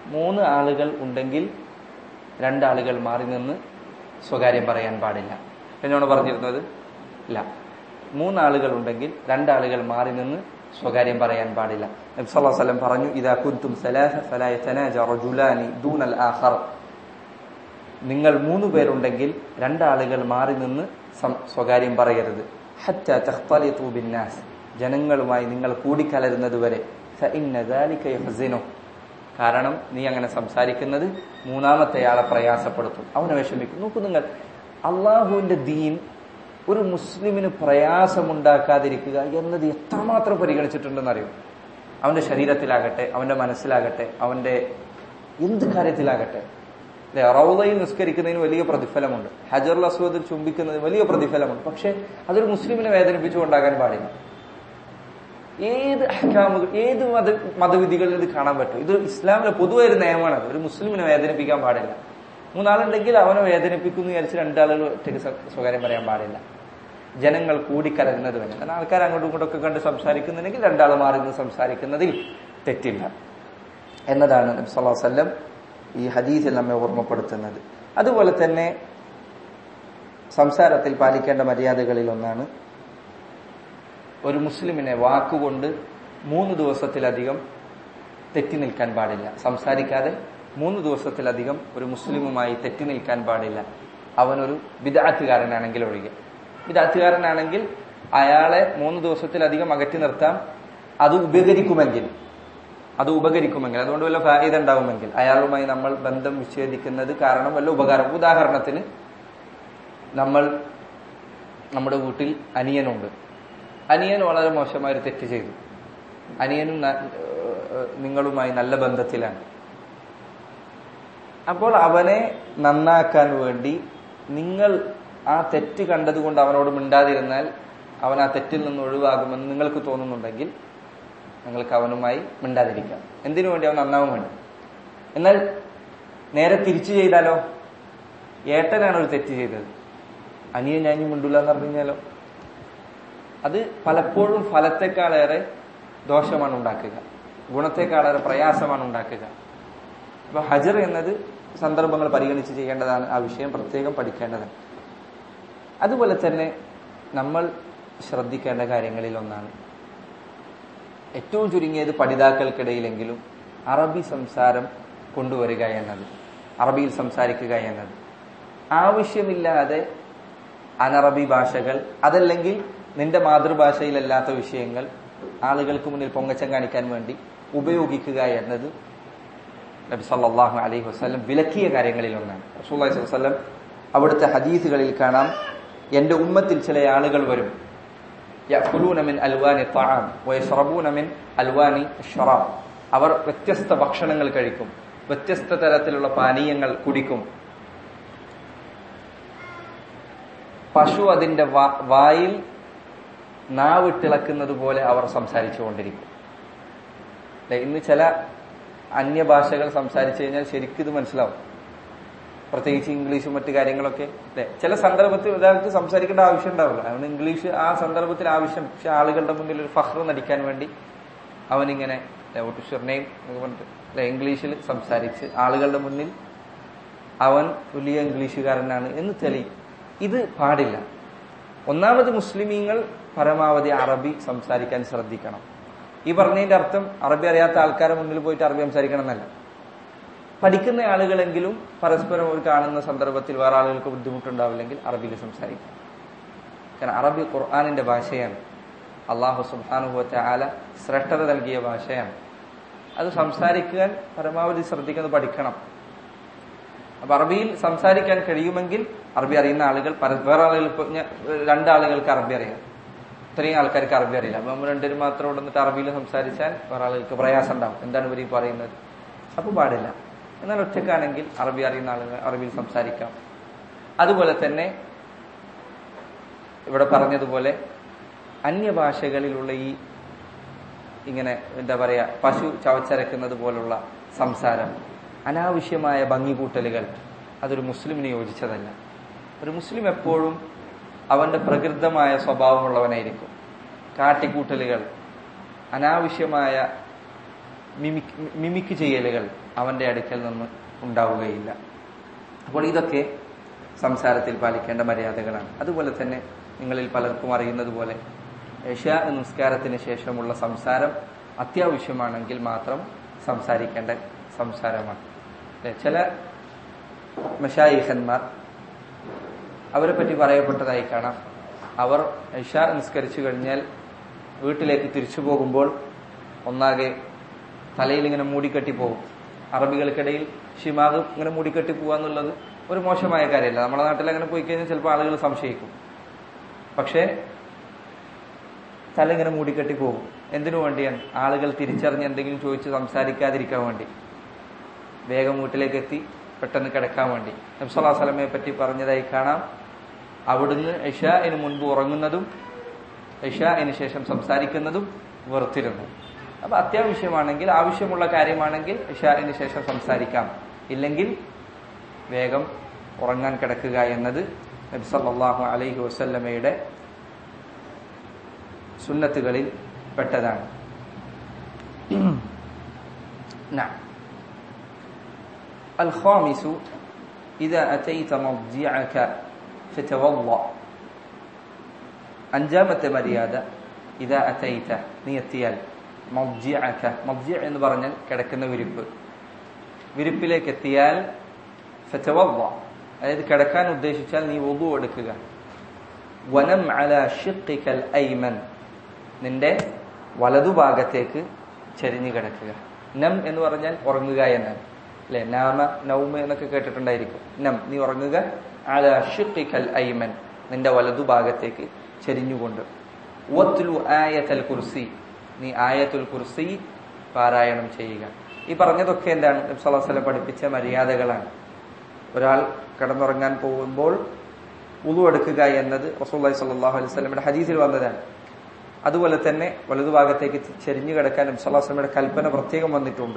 മൂന്ന് ആളുകൾ ഉണ്ടെങ്കിൽ രണ്ടാളുകൾ മാറി നിന്ന് സ്വകാര്യം പറയാൻ പാടില്ല എന്നോട് പറഞ്ഞിരുന്നത് ഇല്ല മൂന്നാളുകൾ ഉണ്ടെങ്കിൽ രണ്ടാളുകൾ മാറി നിന്ന് സ്വകാര്യം പറയാൻ പാടില്ല നബി സല്ലല്ലാഹു അലൈഹി വസല്ലം പറഞ്ഞു ഇദാ കുൻതും സലാസ ഫലാ യതനാജ റജുലാനി ദൂനൽ ആഖർ നിങ്ങൾ മൂന്ന് പേരുണ്ടെങ്കിൽ രണ്ടാളുകൾ മാറി നിന്ന് സം- സ്വകാര്യം പറയരുത് ഹത്ത തഖ്തലിതു ബിന്നാസ് ജനങ്ങളുമായി നിങ്ങൾ കൂടിക്കലരുന്നത് വരെ ഫഇന്ന ദാലിക യഹ്സിനു കാരണം നീ അങ്ങനെ സംസാരിക്കുന്നത് മൂന്നാമത്തെ ആളെ പ്രയാസപ്പെടുത്തും അവനെ വിഷമിക്കും നോക്കൂ നിങ്ങൾ അള്ളാഹുവിന്റെ ദീൻ ഒരു മുസ്ലിമിന് പ്രയാസമുണ്ടാക്കാതിരിക്കുക എന്നത് എത്രമാത്രം പരിഗണിച്ചിട്ടുണ്ടെന്ന് അറിയും അവന്റെ ശരീരത്തിലാകട്ടെ അവന്റെ മനസ്സിലാകട്ടെ അവന്റെ എന്ത് കാര്യത്തിലാകട്ടെ അല്ലെ റൗദയിൽ നിസ്കരിക്കുന്നതിന് വലിയ പ്രതിഫലമുണ്ട് ഹജർ അസ്വദിൽ ചുംബിക്കുന്നതിന് വലിയ പ്രതിഫലമുണ്ട് പക്ഷെ അതൊരു മുസ്ലിമിനെ വേദനിപ്പിച്ചുകൊണ്ടാകാൻ പാടില്ല ഏത് അഹ്കാമുകൾ ഏത് മത മതവിധികളിൽ ഇത് കാണാൻ പറ്റും ഇത് ഇസ്ലാമിലെ പൊതുവായ ഒരു നിയമമാണ് അത്. ഒരു മുസ്ലിമിനെ വേദനിപ്പിക്കാൻ പാടില്ല മൂന്നാളുണ്ടെങ്കിൽ അവനെ വേദനിപ്പിക്കുന്നു വിചാരിച്ച് രണ്ടാളുകൾ ഒറ്റയ്ക്ക് സ്വ- സ്വകാര്യം പറയാൻ പാടില്ല ജനങ്ങൾ കൂടിക്കലരുന്നത് വരെ കാരണം ആൾക്കാർ അങ്ങോട്ടും ഇങ്ങോട്ടൊക്കെ കണ്ട് സംസാരിക്കുന്നുണ്ടെങ്കിൽ രണ്ടാൾ മാറി നിന്ന് സംസാരിക്കുന്നതിൽ തെറ്റില്ല എന്നതാണ് നബി സല്ലല്ലാഹു അലൈഹി വസല്ലം ഈ ഹദീസിൽ നമ്മെ ഓർമ്മപ്പെടുത്തുന്നത് അതുപോലെ തന്നെ സംസാരത്തിൽ പാലിക്കേണ്ട മര്യാദകളിൽ ഒന്നാണ് ഒരു മുസ്ലിമിനെ വാക്കുകൊണ്ട് മൂന്ന് ദിവസത്തിലധികം തെറ്റി നിൽക്കാൻ പാടില്ല സംസാരിക്കാതെ മൂന്ന് ദിവസത്തിലധികം ഒരു മുസ്ലിമുമായി തെറ്റി നിൽക്കാൻ പാടില്ല അവനൊരു വിദാത്തുകാരനാണെങ്കിൽ ഒഴികെ വിദാത്തുകാരനാണെങ്കിൽ അയാളെ മൂന്ന് ദിവസത്തിലധികം അകറ്റി നിർത്താം അത് ഉപകരിക്കുമെങ്കിൽ അത് ഉപകരിക്കുമെങ്കിൽ അതുകൊണ്ട് വല്ല ഫായിദ ഉണ്ടാവുമെങ്കിൽ അയാളുമായി നമ്മൾ ബന്ധം വിച്ഛേദിക്കുന്നത് കാരണം വല്ല ഉപകാരം ഉദാഹരണത്തിന് നമ്മൾ നമ്മുടെ വീട്ടിൽ അനിയനുണ്ട് അനിയൻ വളരെ മോശമായ ഒരു തെറ്റ് ചെയ്തു അനിയനും ന- ഏഹ് നിങ്ങളുമായി നല്ല ബന്ധത്തിലാണ് അപ്പോൾ അവനെ നന്നാക്കാൻ വേണ്ടി നിങ്ങൾ ആ തെറ്റ് കണ്ടതുകൊണ്ട് അവനോട് മിണ്ടാതിരുന്നാൽ അവൻ ആ തെറ്റിൽ നിന്ന് ഒഴിവാകുമെന്ന് നിങ്ങൾക്ക് തോന്നുന്നുണ്ടെങ്കിൽ നിങ്ങൾക്ക് അവനുമായി മിണ്ടാതിരിക്കാം എന്തിനു വേണ്ടി അവൻ നന്നാവാൻ വേണ്ടി എന്നാൽ നേരെ തിരിച്ചു ചെയ്താലോ ഏട്ടനാണ് ഒരു തെറ്റ് ചെയ്തത് അനിയൻ ഞാൻ ഇനി മിണ്ടൂല എന്ന് പറഞ്ഞു കഴിഞ്ഞാലോ അത് പലപ്പോഴും ഫലത്തെക്കാളേറെ ദോഷമാണ് ഉണ്ടാക്കുക ഗുണത്തെക്കാളേറെ പ്രയാസമാണ് ഉണ്ടാക്കുക അപ്പൊ ഹജർ എന്നത് സന്ദർഭങ്ങൾ പരിഗണിച്ച് ചെയ്യേണ്ടതാണ് ആ വിഷയം പ്രത്യേകം പഠിക്കേണ്ടതാണ് അതുപോലെ തന്നെ നമ്മൾ ശ്രദ്ധിക്കേണ്ട കാര്യങ്ങളിൽ ഒന്നാണ് ഏറ്റവും ചുരുങ്ങിയത് പഠിതാക്കൾക്കിടയിലെങ്കിലും അറബി സംസാരം കൊണ്ടുവരിക എന്നത് അറബിയിൽ സംസാരിക്കുക എന്നത് ആവശ്യമില്ലാതെ അനറബി ഭാഷകൾ അതല്ലെങ്കിൽ നിന്റെ മാതൃഭാഷയിലല്ലാത്ത വിഷയങ്ങൾ ആളുകൾക്ക് മുന്നിൽ പൊങ്ങച്ചം കാണിക്കാൻ വേണ്ടി ഉപയോഗിക്കുക എന്നത് നബി സല്ലല്ലാഹു അലൈഹി വസല്ലം വിലക്കിയ കാര്യങ്ങളിൽ ഒന്നാണ് റസൂലുള്ളാഹി സ്വല്ലല്ലാഹു അലൈഹി വസല്ലം അവിടുത്തെ ഹദീസുകളിൽ കാണാം എന്റെ ഉമ്മത്തിൽ ചില ആളുകൾ വരും يأكلون من ألوان الطعام ويشربون من ألوان الشراب അവർ വ്യത്യസ്ത ഭക്ഷണങ്ങൾ കഴിക്കും വ്യത്യസ്ത തരത്തിലുള്ള പാനീയങ്ങൾ കുടിക്കും പശു അതിന്റെ വാ- വായിൽ നാവിട്ടിളക്കുന്നത് പോലെ അവർ സംസാരിച്ചുകൊണ്ടിരിക്കും അല്ലെ ഇന്ന് ചില അന്യഭാഷകൾ സംസാരിച്ചു കഴിഞ്ഞാൽ ശരിക്കും ഇത് മനസ്സിലാവും പ്രത്യേകിച്ച് ഇംഗ്ലീഷും മറ്റു കാര്യങ്ങളൊക്കെ അല്ലെ ചില സന്ദർഭത്തിൽ ഒരാൾക്ക് സംസാരിക്കേണ്ട ആവശ്യം ഉണ്ടാവില്ല അവന് ഇംഗ്ലീഷ് ആ സന്ദർഭത്തിൽ ആവശ്യം പക്ഷെ ആളുകളുടെ മുന്നിൽ ഒരു ഫഹ്ർ നടിക്കാൻ വേണ്ടി അവനിങ്ങനെ നെയ്ം എന്നൊക്കെ പറഞ്ഞിട്ട് അല്ലെ ഇംഗ്ലീഷിൽ സംസാരിച്ച് ആളുകളുടെ മുന്നിൽ അവൻ വലിയ ഇംഗ്ലീഷുകാരനാണ് എന്ന് തെളിയും ഇത് പാടില്ല ഒന്നാമത് മുസ്ലിമീങ്ങൾ പരമാവധി അറബി സംസാരിക്കാൻ ശ്രദ്ധിക്കണം ഈ പറഞ്ഞതിന്റെ അർത്ഥം അറബി അറിയാത്ത ആൾക്കാരുടെ മുന്നിൽ പോയിട്ട് അറബി സംസാരിക്കണം എന്നല്ല പഠിക്കുന്ന ആളുകളെങ്കിലും പരസ്പരം ഒരു കാണുന്ന സന്ദർഭത്തിൽ വേറെ ആളുകൾക്ക് ബുദ്ധിമുട്ടുണ്ടാവില്ലെങ്കിൽ അറബിയിൽ സംസാരിക്കാം കാരണം അറബി ഖുർആാനിന്റെ ഭാഷയാണ് അള്ളാഹു സുബാനുഭവത്തെ ആല ശ്രേഷ്ഠത നൽകിയ ഭാഷയാണ് അത് സംസാരിക്കാൻ പരമാവധി ശ്രദ്ധിക്കുന്നത് പഠിക്കണം അപ്പൊ അറബിയിൽ സംസാരിക്കാൻ കഴിയുമെങ്കിൽ അറബി അറിയുന്ന ആളുകൾ പര- വേറെ ആളുകൾ ഇപ്പൊ ഞാൻ രണ്ടാളുകൾക്ക് അറബി അറിയാം ഇത്രയും ആൾക്കാർക്ക് അറബി അറിയില്ല അപ്പൊ നമ്മൾ രണ്ടുപേരും മാത്രം ഇവിടെ നിന്നിട്ട് അറബിയിൽ സംസാരിച്ചാൽ വേറെ ആളുകൾക്ക് പ്രയാസം ഉണ്ടാവും എന്താണ് ഇവർ ഈ പറയുന്നത് അപ്പൊ പാടില്ല എന്നാൽ ഒറ്റക്കാണെങ്കിൽ അറബി അറിയുന്ന ആളുകൾ അറബിയിൽ സംസാരിക്കാം അതുപോലെ തന്നെ ഇവിടെ പറഞ്ഞതുപോലെ അന്യഭാഷകളിലുള്ള ഈ ഇങ്ങനെ എന്താ പറയാ പശു ചവച്ചരക്കുന്നത് പോലുള്ള സംസാരം അനാവശ്യമായ ഭംഗി കൂട്ടലുകൾ അതൊരു മുസ്ലിമിന് യോജിച്ചതല്ല ഒരു മുസ്ലിം എപ്പോഴും അവന്റെ പ്രകൃതമായ സ്വഭാവമുള്ളവനായിരിക്കും കാട്ടിക്കൂട്ടലുകൾ അനാവശ്യമായ മിമിക് മിമിക്ക് ചെയ്യലുകൾ അവന്റെ അടുക്കൽ നിന്ന് ഉണ്ടാവുകയില്ല അപ്പോൾ ഇതൊക്കെ സംസാരത്തിൽ പാലിക്കേണ്ട മര്യാദകളാണ് അതുപോലെ തന്നെ നിങ്ങളിൽ പലർക്കും അറിയുന്നത് പോലെ ഏഷ്യാ നിസ്കാരത്തിന് ശേഷമുള്ള സംസാരം അത്യാവശ്യമാണെങ്കിൽ മാത്രം സംസാരിക്കേണ്ട സംസാരമാണ് അല്ലേ? ചില മഷായിഖന്മാർ അവരെ പറ്റി പറയപ്പെട്ടതായി കാണാം അവർ ഇഷ നിസ്കരിച്ചു കഴിഞ്ഞാൽ വീട്ടിലേക്ക് തിരിച്ചു പോകുമ്പോൾ ഒന്നാകെ തലയിൽ ഇങ്ങനെ മൂടിക്കെട്ടി പോകും അറബികൾക്കിടയിൽ ഷിമാഗ് ഇങ്ങനെ മൂടിക്കെട്ടി പോകുക എന്നുള്ളത് ഒരു മോശമായ കാര്യമല്ല നമ്മുടെ നാട്ടിൽ അങ്ങനെ പോയി കഴിഞ്ഞാൽ ചിലപ്പോൾ ആളുകൾ സംശയിക്കും പക്ഷേ തല ഇങ്ങനെ മൂടിക്കെട്ടി പോകും എന്തിനു വേണ്ടിയാണ് ആളുകൾ തിരിച്ചറിഞ്ഞ് എന്തെങ്കിലും ചോദിച്ച് സംസാരിക്കാതിരിക്കാൻ വേണ്ടി വേഗം വീട്ടിലേക്ക് എത്തി പെട്ടെന്ന് കിടക്കാൻ വേണ്ടി നബ്സല്ലാ സ്വലമയെ പറ്റി പറഞ്ഞതായി കാണാം അവിടുന്ന് ഇഷാന് മുൻപ് ഉറങ്ങുന്നതും ഇഷാന് ശേഷം സംസാരിക്കുന്നതും വെറുത്തിരുന്നു അപ്പൊ അത്യാവശ്യമാണെങ്കിൽ ആവശ്യമുള്ള കാര്യമാണെങ്കിൽ ഇഷാന് ശേഷം സംസാരിക്കാം ഇല്ലെങ്കിൽ വേഗം ഉറങ്ങാൻ കിടക്കുക എന്നത് നബി സല്ലല്ലാഹു അലൈഹി വസല്ലമയുടെ സുന്നത്തുകളിൽ പെട്ടതാണ് نعم الخامس إذا أتيت مضجعك فتوضأ അഞ്ചാമത്തെ മര്യാദ ഇതാ അത്തൈത്ത നീ എത്തിയാൽ മബ്ജിഅക മബ്ജി എന്ന് പറഞ്ഞാൽ കിടക്കുന്ന വിരിപ്പ് വിരിപ്പിലേക്ക് എത്തിയാൽ ഫതവദ്ദ അതായത് കിടക്കാൻ ഉദ്ദേശിച്ചാൽ നീ വുദു എടുക്കുക വനം അല ഷിഖിക്കൽ ഐമൻ നിന്റെ വലതുഭാഗത്തേക്ക് ചരിഞ്ഞു കിടക്കുക നം എന്ന് പറഞ്ഞാൽ ഉറങ്ങുക എന്നാണ് അല്ലെ നാമ നൗമ എന്നൊക്കെ കേട്ടിട്ടുണ്ടായിരിക്കും നം നീ ഉറങ്ങുക അല ഷിഖിക്കൽ ഐമൻ നിന്റെ വലതുഭാഗത്തേക്ക് ചരിഞ്ഞുകൊണ്ട് വത്ലു ആയത്തൽ കുർസി നീ ആയത്തുൽ കുർസി പാരായണം ചെയ്യുക ഈ പറഞ്ഞതൊക്കെ എന്താണ് നബി സല്ലല്ലാഹു അലൈഹി വസല്ലം പഠിപ്പിച്ച മര്യാദകളാണ് ഒരാൾ കിടന്നുറങ്ങാൻ പോകുമ്പോൾ ഉളു എടുക്കുക എന്നത് റസൂലുള്ളാഹി സ്വല്ലല്ലാഹു അലൈഹി വസല്ലമയുടെ ഹദീസിൽ വന്നതാണ് അതുപോലെ തന്നെ വലതുഭാഗത്തേക്ക് ചെരിഞ്ഞു കിടക്കാൻ നബി സല്ലല്ലാഹു അലൈഹി വസല്ലമയുടെ കൽപ്പന പ്രത്യേകം വന്നിട്ടുണ്ട്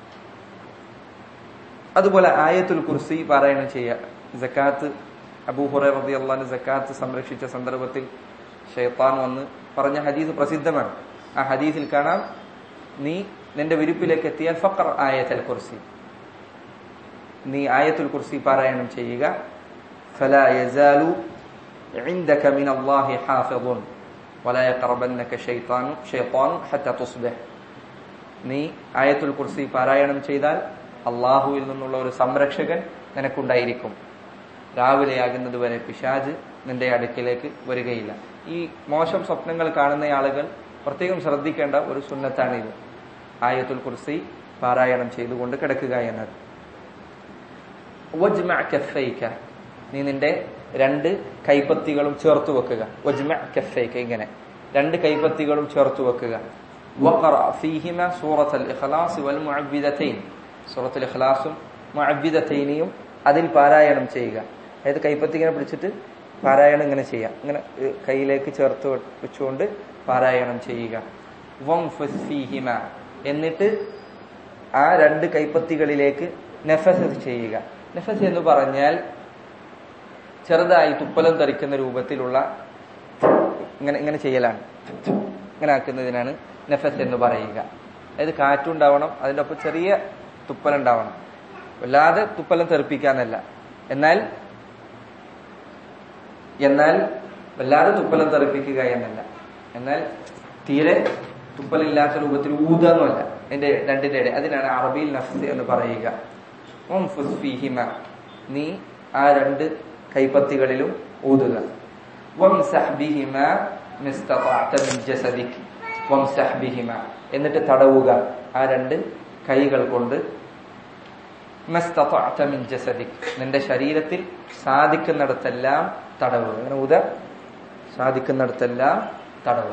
അതുപോലെ ആയത്തുൽ കുർസി പാരായണം ചെയ്യുക ജക്കാത്ത് അബൂഹുറൈ റളിയല്ലാഹു അൻഹു സക്കാത്ത് സംരക്ഷിച്ച സന്ദർഭത്തിൽ ഷെയ്ത്താൻ വന്ന് പറഞ്ഞ ഹദീസ് പ്രസിദ്ധമാണ് ആ ഹദീസിൽ കാണാം നീ നിന്റെ വിരിപ്പിലേക്ക് എത്തിയാൽ ഫഖർ ആയത്തുൽ കുർസി നീ ആയത്തുൽ കുർസി പാരായണം ചെയ്യുക فلا يزال عندك من الله حافظ ولا يقربنك شيطان شيطان حتى تصبح നീ ആയത്തുൽ കുർസി പാരായണം ചെയ്താൽ അള്ളാഹുവിൽ നിന്നുള്ള ഒരു സംരക്ഷകൻ നിനക്കുണ്ടായിരിക്കും രാവിലെയാകുന്നത് വരെ പിശാജ് നിന്റെ അടുക്കിലേക്ക് വരികയില്ല ഈ മോശം സ്വപ്നങ്ങൾ കാണുന്ന ആളുകൾ പ്രത്യേകം ശ്രദ്ധിക്കേണ്ട ഒരു സുന്നത്താണിത് ആയത്തുൽ കുർസി പാരായണം ചെയ്തുകൊണ്ട് കിടക്കുക എന്നത് വജ്മഅ കഫൈക നീ നിന്റെ രണ്ട് കൈപ്പത്തികളും ചേർത്ത് വെക്കുക വജ്മഅ കഫൈക ഇങ്ങനെ രണ്ട് കൈപ്പത്തികളും ചേർത്ത് വെക്കുക വഖറ ഫീഹിമ സൂറത്തുൽ ഇഖ്ലാസ് വൽ മുഅവ്വിദതൈൻ സൂറത്തുൽ ഇഖ്ലാസും മുഅവ്വിദതൈനിയും അതിൽ പാരായണം ചെയ്യുക അതായത് കൈപ്പത്തി ഇങ്ങനെ പിടിച്ചിട്ട് പാരായണം ഇങ്ങനെ ചെയ്യാം ഇങ്ങനെ ഏഹ്, കയ്യിലേക്ക് ചേർത്ത് വെച്ചുകൊണ്ട് പാരായണം ചെയ്യുക വംഫസ് ഫീഹിമ എന്നിട്ട് ആ രണ്ട് കൈപ്പത്തികളിലേക്ക് നെഫസ് ചെയ്യുക നെഫസ് എന്ന് പറഞ്ഞാൽ ചെറുതായി തുപ്പലം തെറിക്കുന്ന രൂപത്തിലുള്ള ഇങ്ങനെ ഇങ്ങനെ ചെയ്യലാണ് ഇങ്ങനെ ആക്കുന്നതിനാണ് നെഫസ് എന്ന് പറയുക അതായത് കാറ്റുണ്ടാവണം അതിൻ്റെ ഒപ്പം ചെറിയ തുപ്പലുണ്ടാവണം വല്ലാതെ തുപ്പലം തെറിപ്പിക്കാന്നല്ല എന്നാൽ എന്നാൽ വല്ലാതെ തുപ്പലം തെറിപ്പിക്കുക എന്നല്ല എന്നാൽ തീരെ തുപ്പലില്ലാത്ത രൂപത്തിൽ ഊതാന്നുമല്ല എന്റെ രണ്ടിന്റെ ഇടയിൽ അതിനാണ് അറബിയിൽ നഫ്സ് എന്ന് പറയുക ഉംഫുസ് ഫീഹിമ. നീ ആ രണ്ട് കൈപ്പത്തികളിലും ഊതുക വംസഹ് ബിഹിമ മിസ്തതഅത മിൻ ജസദിക്. വംസഹ് ബിഹിമ. എന്നിട്ട് തടവുക ആ രണ്ട് കൈകൾ കൊണ്ട് മസ്തതഅത മിൻ ജസദിക്. നിന്റെ ശരീരത്തിൽ സാധിക്കുന്നിടത്തെല്ലാം തടവുക അങ്ങനെ ഊത സാധിക്കുന്നിടത്തെല്ലാം തടവുക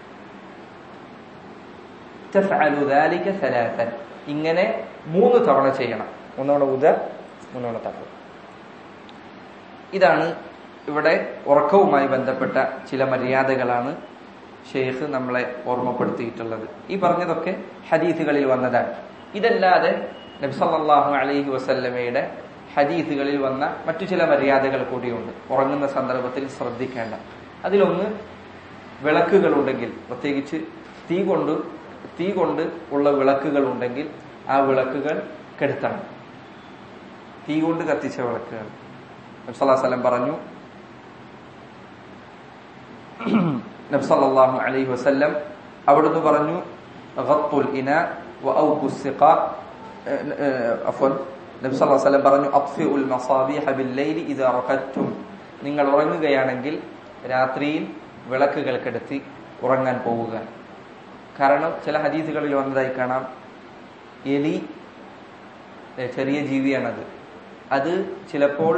തഫ്അലു ذلك ثلاثا ഇങ്ങനെ മൂന്ന് തവണ ചെയ്യണം ഒന്നുകൂടെ ഉദ മൂന്നുകൂടെ തടവുക ഇതാണ് ഇവിടെ ഉറക്കവുമായി ബന്ധപ്പെട്ട ചില മര്യാദകളാണ് ഷെയ്ഖ് നമ്മളെ ഓർമ്മപ്പെടുത്തിയിട്ടുള്ളത് ഈ പറഞ്ഞതൊക്കെ ഹദീസുകളിൽ വന്നതാണ് ഇതല്ലാതെ നബ്സല്ലാഹു അലൈഹി വസല്ലമയുടെ ഹദീസുകളിൽ വന്ന മറ്റു ചില മര്യാദകൾ കൂടിയുണ്ട് ഉറങ്ങുന്ന സന്ദർഭത്തിൽ ശ്രദ്ധിക്കേണ്ട അതിലൊന്ന് വിളക്കുകളുണ്ടെങ്കിൽ പ്രത്യേകിച്ച് തീ കൊണ്ട് തീ കൊണ്ട് ഉള്ള വിളക്കുകൾ ഉണ്ടെങ്കിൽ ആ വിളക്കുകൾ കെടുത്തണം തീ കൊണ്ട് കത്തിച്ച വിളക്കുകൾ നബ്സല്ലാസ്ലം പറഞ്ഞു നബ്സല്ലാഹു അലൈഹി വസല്ലം അവിടുന്ന് പറഞ്ഞു ഗത്തുൽ ഇന വഔഖു സിഖ അഫ്വൻ നബി സല്ലല്ലാഹു അലൈഹി വസല്ലം പറഞ്ഞു അത്ഫിഉൽ മസാബിഹ ബില്ലൈലി ഇദാ റഖത്തും നിങ്ങൾ ഉറങ്ങുകയാണെങ്കിൽ രാത്രിയിൽ വിളക്കുകൾ കെടുത്തി ഉറങ്ങാൻ പോവുക കാരണം ചില ഹദീസുകളിൽ വന്നതായി കാണാം എലി ഏ, ചെറിയ ജീവിയാണത് അത് ചിലപ്പോൾ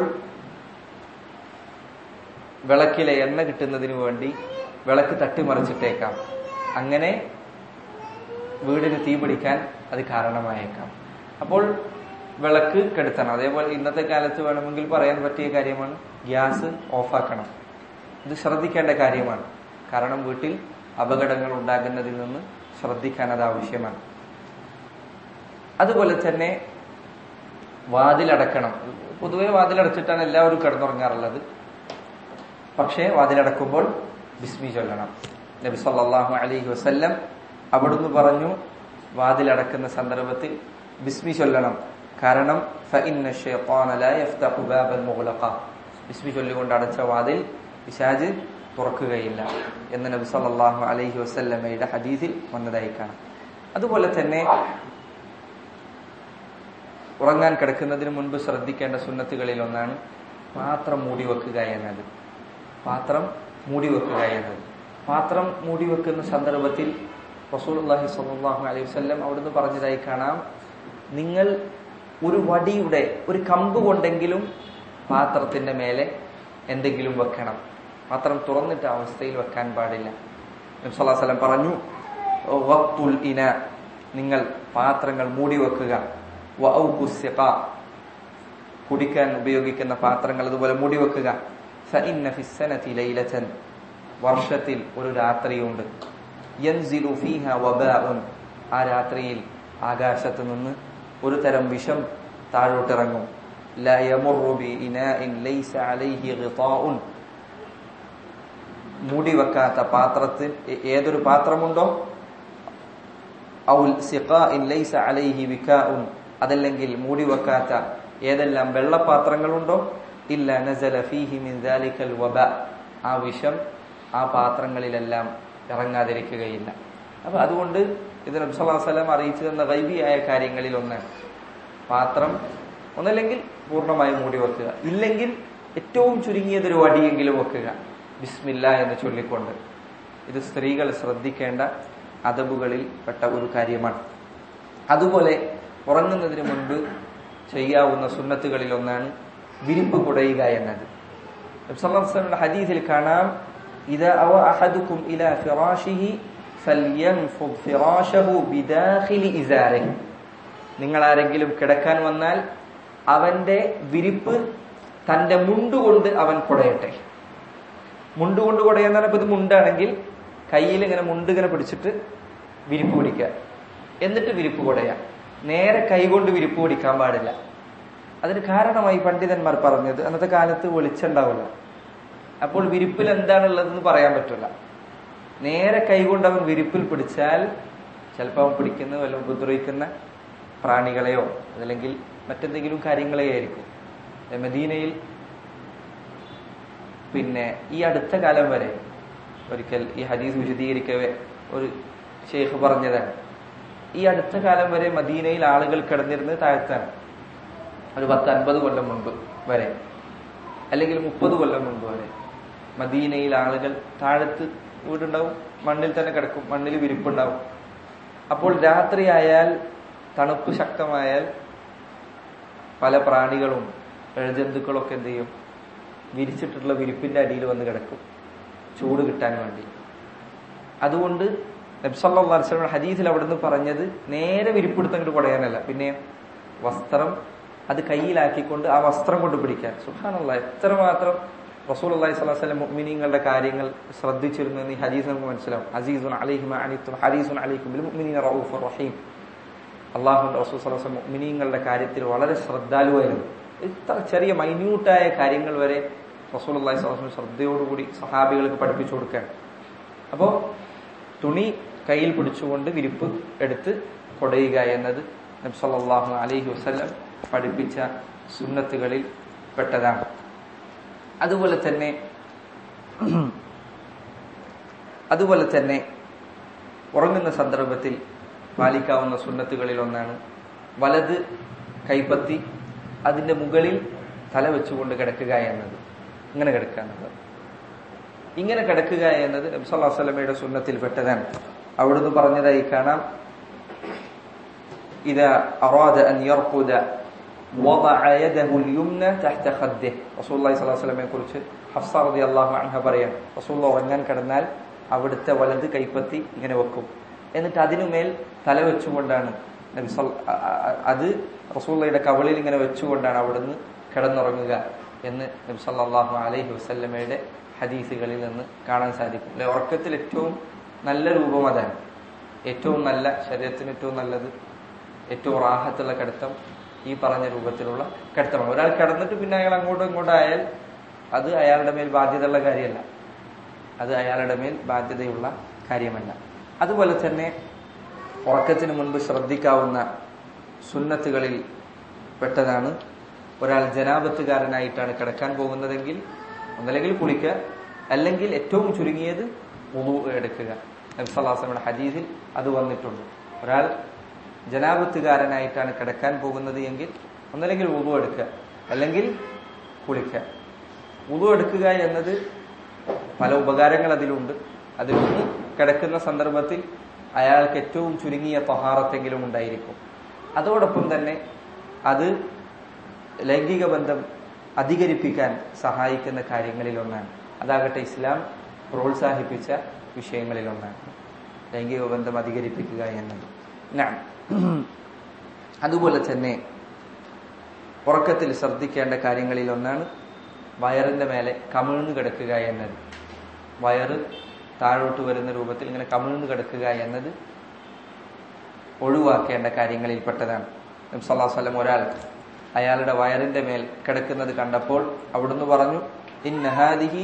വിളക്കിലെ എണ്ണ കിട്ടുന്നതിന് വേണ്ടി വിളക്ക് തട്ടിമറിച്ചിട്ടേക്കാം അങ്ങനെ വീടിന് തീ പിടിക്കാൻ അത് കാരണമായേക്കാം അപ്പോൾ വിളക്ക് കെടുത്തണം അതേപോലെ ഇന്നത്തെ കാലത്ത് വേണമെങ്കിൽ പറയാൻ പറ്റിയ കാര്യമാണ് ഗ്യാസ് ഓഫാക്കണം ഇത് ശ്രദ്ധിക്കേണ്ട കാര്യമാണ് കാരണം വീട്ടിൽ അപകടങ്ങൾ ഉണ്ടാകുന്നതിൽ നിന്ന് ശ്രദ്ധിക്കാൻ അത് ആവശ്യമാണ് അതുപോലെ തന്നെ വാതിലടക്കണം പൊതുവെ വാതിലടച്ചിട്ടാണ് എല്ലാവരും കിടന്നുറങ്ങാറുള്ളത് പക്ഷേ വാതിലടക്കുമ്പോൾ ബിസ്മി ചൊല്ലണം നബി സല്ലല്ലാഹു അലൈഹി വസല്ലം അവിടുന്ന് പറഞ്ഞു വാതിലടക്കുന്ന സന്ദർഭത്തിൽ ബിസ്മി ചൊല്ലണം കാരണം ഫഇന്ന ശൈത്താന ലാ യഫ്തഹു ബാബൻ മുഗ്ലഖ ബിസ്മി ചൊല്ലിക്കൊണ്ട് അടച്ച വാതിൽ പിശാജ് തുറക്കുകയില്ല എന്ന് നബി സല്ലല്ലാഹു അലൈഹി വസല്ലമയുടെ ഹദീസിൽ വന്നതായി കാണാം അതുപോലെ തന്നെ ഉറങ്ങാൻ കിടക്കുന്നതിന് മുൻപ് ശ്രദ്ധിക്കേണ്ട സുന്നത്തുകളിൽ ഒന്നാണ് പാത്രം മൂടി വെക്കുക എന്നത് പാത്രം മൂടി വെക്കുക എന്നത് പാത്രം മൂടി വെക്കുന്ന സന്ദർഭത്തിൽ റസൂലുള്ളാഹി സ്വല്ലല്ലാഹു അലൈഹി വസല്ലം അവിടുന്ന് പറഞ്ഞതായി കാണാം നിങ്ങൾ ഒരു വടിയുടെ ഒരു കമ്പ് കൊണ്ടെങ്കിലും പാത്രത്തിന്റെ മേലെ എന്തെങ്കിലും വെക്കണം പാത്രം തുറന്നിട്ട അവസ്ഥയിൽ വെക്കാൻ പാടില്ല നബി സല്ലല്ലാഹു അലൈഹി വസല്ലം പറഞ്ഞു വഖ്തുൽ ഇന നിങ്ങൾ പാത്രങ്ങൾ മൂടി വെക്കുക വഔഖു സിഖ കുടിക്കാൻ ഉപയോഗിക്കുന്ന പാത്രങ്ങൾ അതുപോലെ മൂടി വെക്കുക ഫഇന്ന ഫിസ്സനതി ലൈലതൻ വർഷത്തിൽ ഒരു രാത്രിയുണ്ട് യൻസിലു ഫീഹ വബാഉൻ ആ രാത്രിയിൽ ആകാശത്ത് നിന്ന് ഒരു തരം വിഷം താഴോട്ടിറങ്ങും لا يمر بإناء ليس عليه غطاء മൂടി വെക്കാത്ത പാത്രത്തിൽ ഏ- ഏതൊരു പാത്രമുണ്ടോ ഔ സിഖാഇൻ ലൈസ അലൈഹി വികാഉൻ അതല്ലെങ്കിൽ മൂടി വെക്കാത്ത ഏതെല്ലാം വെള്ളപാത്രങ്ങളുണ്ടോ ഇല്ല നസല ഫീഹി മിൻ ദാലിക്കൽ വബ ആ വിഷം ആ പാത്രങ്ങളിലെല്ലാം ഇറങ്ങാതിരിക്കുകയില്ല അപ്പൊ അതുകൊണ്ട് ഇത് നബി സല്ലല്ലാഹു അലൈഹി വസല്ലം അറിയിച്ചു തന്ന ഗൈബിയായ കാര്യങ്ങളിൽ ഒന്ന് പാത്രം ഒന്നല്ലെങ്കിൽ പൂർണ്ണമായി മൂടി വെക്കുക ഇല്ലെങ്കിൽ ഏറ്റവും ചുരുങ്ങിയത് ഒരു വടിയെങ്കിലും വെക്കുക ബിസ്മില്ല എന്ന് ചൊല്ലിക്കൊണ്ട് ഇത് സ്ത്രീകൾ ശ്രദ്ധിക്കേണ്ട അതബുകളിൽ പെട്ട ഒരു കാര്യമാണ് അതുപോലെ ഉറങ്ങുന്നതിന് മുൻപ് ചെയ്യാവുന്ന സുന്നത്തുകളിൽ ഒന്നാണ് വിരിപ്പ് കുടയുക എന്നത് നബി സല്ലല്ലാഹു അലൈഹി വസല്ലമയുടെ ഹദീസിൽ കാണാം ഇദാ അവ അഹദുക്കും ഇലാ ഫിറാശിഹി ഫൽയൻഫുദ് ഫിറാശഹു ബിദാഖിലി ഇസാരിഹി നിങ്ങൾ ആരെങ്കിലും കിടക്കാൻ വന്നാൽ അവന്റെ വിരിപ്പ് തന്റെ മുണ്ടുകൊണ്ട് അവൻ കുടയട്ടെ മുണ്ടുകൊണ്ട് കുടയെന്ന് പറഞ്ഞപ്പോൾ ഇത് മുണ്ടാണെങ്കിൽ കയ്യിൽ ഇങ്ങനെ മുണ്ട് ഇങ്ങനെ പിടിച്ചിട്ട് വിരിപ്പ് പിടിക്കുക എന്നിട്ട് വിരിപ്പ് കുടയാം നേരെ കൈകൊണ്ട് വിരിപ്പ് പിടിക്കാൻ പാടില്ല അതിന് കാരണമായി പണ്ഡിതന്മാർ പറഞ്ഞത് അന്നത്തെ കാലത്ത് വെളിച്ചുണ്ടാവില്ല അപ്പോൾ വിരിപ്പിൽ എന്താണുള്ളതെന്ന് പറയാൻ പറ്റില്ല നേരെ കൈകൊണ്ട് അവൻ വിരിപ്പിൽ പിടിച്ചാൽ ചിലപ്പോൾ അവൻ പിടിക്കുന്ന വല്ല ഉപദ്രവിക്കുന്ന പ്രാണികളെയോ അതല്ലെങ്കിൽ മറ്റെന്തെങ്കിലും കാര്യങ്ങളെയോ ആയിരിക്കും ഏ, മദീനയിൽ പിന്നെ ഈ അടുത്ത കാലം വരെ ഒരിക്കൽ ഈ ഹദീസ് വിശദീകരിക്കവേ ഒരു ഷെയ്ഖ് പറഞ്ഞതാണ് ഈ അടുത്ത കാലം വരെ മദീനയിൽ ആളുകൾ കിടന്നിരുന്നത് താഴ്ത്താണ് ഒരു പത്ത് അൻപത് കൊല്ലം മുൻപ് വരെ അല്ലെങ്കിൽ മുപ്പത് കൊല്ലം മുൻപ് വരെ മദീനയിൽ ആളുകൾ താഴത്ത് വീടുണ്ടാവും മണ്ണിൽ തന്നെ കിടക്കും മണ്ണിൽ വിരിപ്പുണ്ടാവും അപ്പോൾ രാത്രിയായാൽ തണുപ്പ് ശക്തമായാൽ പല പ്രാണികളും എഴുജന്തുക്കളൊക്കെ എന്ത് ചെയ്യും വിരിച്ചിട്ടുള്ള വിരിപ്പിന്റെ അടിയിൽ വന്ന് കിടക്കും ചൂട് കിട്ടാൻ വേണ്ടി അതുകൊണ്ട് നബ്സല്ലാസ്ലം ഹദീസിൽ അവിടുന്ന് പറഞ്ഞത് നേരെ വിരിപ്പെടുത്തങ്ങോട്ട് കുടയാനല്ല പിന്നെ വസ്ത്രം അത് കയ്യിലാക്കിക്കൊണ്ട് ആ വസ്ത്രം കൊണ്ട് പിടിക്കാൻ സുഹാനുള്ള എത്രമാത്രം റസൂൽ അള്ളഹി സ്വലാസ്ലം മുഅ്മിനീങ്ങളുടെ കാര്യങ്ങൾ ശ്രദ്ധിച്ചിരുന്നു എന്ന് ഈ ഹദീസ് നമുക്ക് മനസ്സിലാവും അസീസുൻ അലിഹിമ അനിത്തും ഹരീസുൻ അലിക്കും മുഅ്മിനീന റഊഫുർ റഹീം അള്ളാഹുന്റെ റസൂൽ സ്വലാസ്ലം മുഅ്മിനീങ്ങളുടെ കാര്യത്തിൽ വളരെ ശ്രദ്ധാലുവായിരുന്നു ഇത്ര ചെറിയ മൈന്യൂട്ടായ കാര്യങ്ങൾ വരെ റസൂൽ അള്ളഹി സ്വലാസ്ലം ശ്രദ്ധയോടുകൂടി സഹാബികൾക്ക് പഠിപ്പിച്ചു കൊടുക്കാൻ അപ്പോൾ തുണി കയ്യിൽ പിടിച്ചുകൊണ്ട് വിരിപ്പ് എടുത്ത് കൊടയുക എന്നത് നബ്സല്ലാഹു അലൈഹി വസ്ല്ലം പഠിപ്പിച്ച സുന്നത്തുകളിൽ പെട്ടതാണ് അതുപോലെ തന്നെ അതുപോലെ തന്നെ ഉറങ്ങുന്ന സന്ദർഭത്തിൽ പാലിക്കാവുന്ന സുന്നത്തുകളിൽ ഒന്നാണ് വലത് കൈപ്പത്തി അതിന്റെ മുകളിൽ തല വെച്ചുകൊണ്ട് കിടക്കുക എന്നത് ഇങ്ങനെ കിടക്കുക എന്നുള്ളത് ഇങ്ങനെ കിടക്കുക എന്നത് നബ്സല്ലാ സ്വലമയുടെ സുന്നത്തിൽ പെട്ടതാണ് അവിടുന്ന് പറഞ്ഞതായി കാണാം إذا أراد أن يرقد وضع يده اليمنى تحت خده رسول الله صلى الله عليه وسلم കുറിച്ച് ഹഫ്സ റളിയല്ലാഹു അൻഹ പറയാം റസൂൽ ഉറങ്ങാൻ കിടന്നാൽ അവിടുത്തെ വലത് കൈപ്പത്തി ഇങ്ങനെ വെക്കും എന്നിട്ട് അതിനുമേൽ തല വെച്ചുകൊണ്ടാണ് നബി അത് റസൂള്ളയുടെ കവളിൽ ഇങ്ങനെ വെച്ചുകൊണ്ടാണ് അവിടുന്ന് കിടന്നുറങ്ങുക എന്ന് നബി സല്ലല്ലാഹു അലൈഹി വസല്ലമയുടെ ഹദീസുകളിൽ നിന്ന് കാണാൻ സാധിക്കും അല്ലെ ഉറക്കത്തിൽ ഏറ്റവും നല്ല രൂപം അതാണ് ഏറ്റവും നല്ല ശരീരത്തിന് ഏറ്റവും നല്ലത് ഏറ്റവും റാഹത്തുള്ള കിടത്തം ഈ പറഞ്ഞ രൂപത്തിലുള്ള കിടത്തമാണ് ഒരാൾ കിടന്നിട്ട് പിന്നെ അയാൾ അങ്ങോട്ടും ഇങ്ങോട്ടും ആയാൽ അത് അയാളുടെ മേൽ ബാധ്യതയുള്ള കാര്യമല്ല അത് അയാളുടെ മേൽ ബാധ്യതയുള്ള കാര്യമല്ല അതുപോലെ തന്നെ ഉറക്കത്തിന് മുൻപ് ശ്രദ്ധിക്കാവുന്ന സുന്നത്തുകളിൽ പെട്ടതാണ് ഒരാൾ ജനാപത്തുകാരനായിട്ടാണ് കിടക്കാൻ പോകുന്നതെങ്കിൽ ഒന്നല്ലെങ്കിൽ കുളിക്കുക അല്ലെങ്കിൽ ഏറ്റവും ചുരുങ്ങിയത് ഉളു എടുക്കുക നബ്സല്ലാസ്ലമിയുടെ ഹദീസിൽ അത് വന്നിട്ടുണ്ട് ഒരാൾ ജനാപത്തുകാരനായിട്ടാണ് കിടക്കാൻ പോകുന്നത് എങ്കിൽ ഒന്നല്ലെങ്കിൽ ഉളു എടുക്കുക അല്ലെങ്കിൽ കുളിക്കുക ഉളു എടുക്കുക എന്നത് പല ഉപകാരങ്ങൾ അതിലുണ്ട് അതിലൊന്ന് കിടക്കുന്ന സന്ദർഭത്തിൽ അയാൾക്ക് ഏറ്റവും ചുരുങ്ങിയ തൊഹാറത്തെങ്കിലും ഉണ്ടായിരിക്കും അതോടൊപ്പം തന്നെ അത് ലൈംഗിക ബന്ധം അധികരിപ്പിക്കാൻ സഹായിക്കുന്ന കാര്യങ്ങളിൽ ഒന്നാണ് അതാകട്ടെ ഇസ്ലാം പ്രോത്സാഹിപ്പിച്ച വിഷയങ്ങളിൽ ഒന്നാണ് ലൈംഗിക ബന്ധം അധികരിപ്പിക്കുക എന്നത് അതുപോലെ തന്നെ ഉറക്കത്തിൽ ശ്രദ്ധിക്കേണ്ട കാര്യങ്ങളിൽ ഒന്നാണ് വയറിന്റെ മേലെ കമിഴ്ന്നു കിടക്കുക എന്നത് വയറ് താഴോട്ട് വരുന്ന രൂപത്തിൽ ഇങ്ങനെ കമിഴ്ന്നു കിടക്കുക എന്നത് ഒഴിവാക്കേണ്ട കാര്യങ്ങളിൽപ്പെട്ടതാണ് നബ്സല്ലാസ്ലം ഒരാൾ അയാളുടെ വയറിന്റെ മേൽ കിടക്കുന്നത് കണ്ടപ്പോൾ അവിടുന്ന് പറഞ്ഞു ഇന്നഹാദിഹി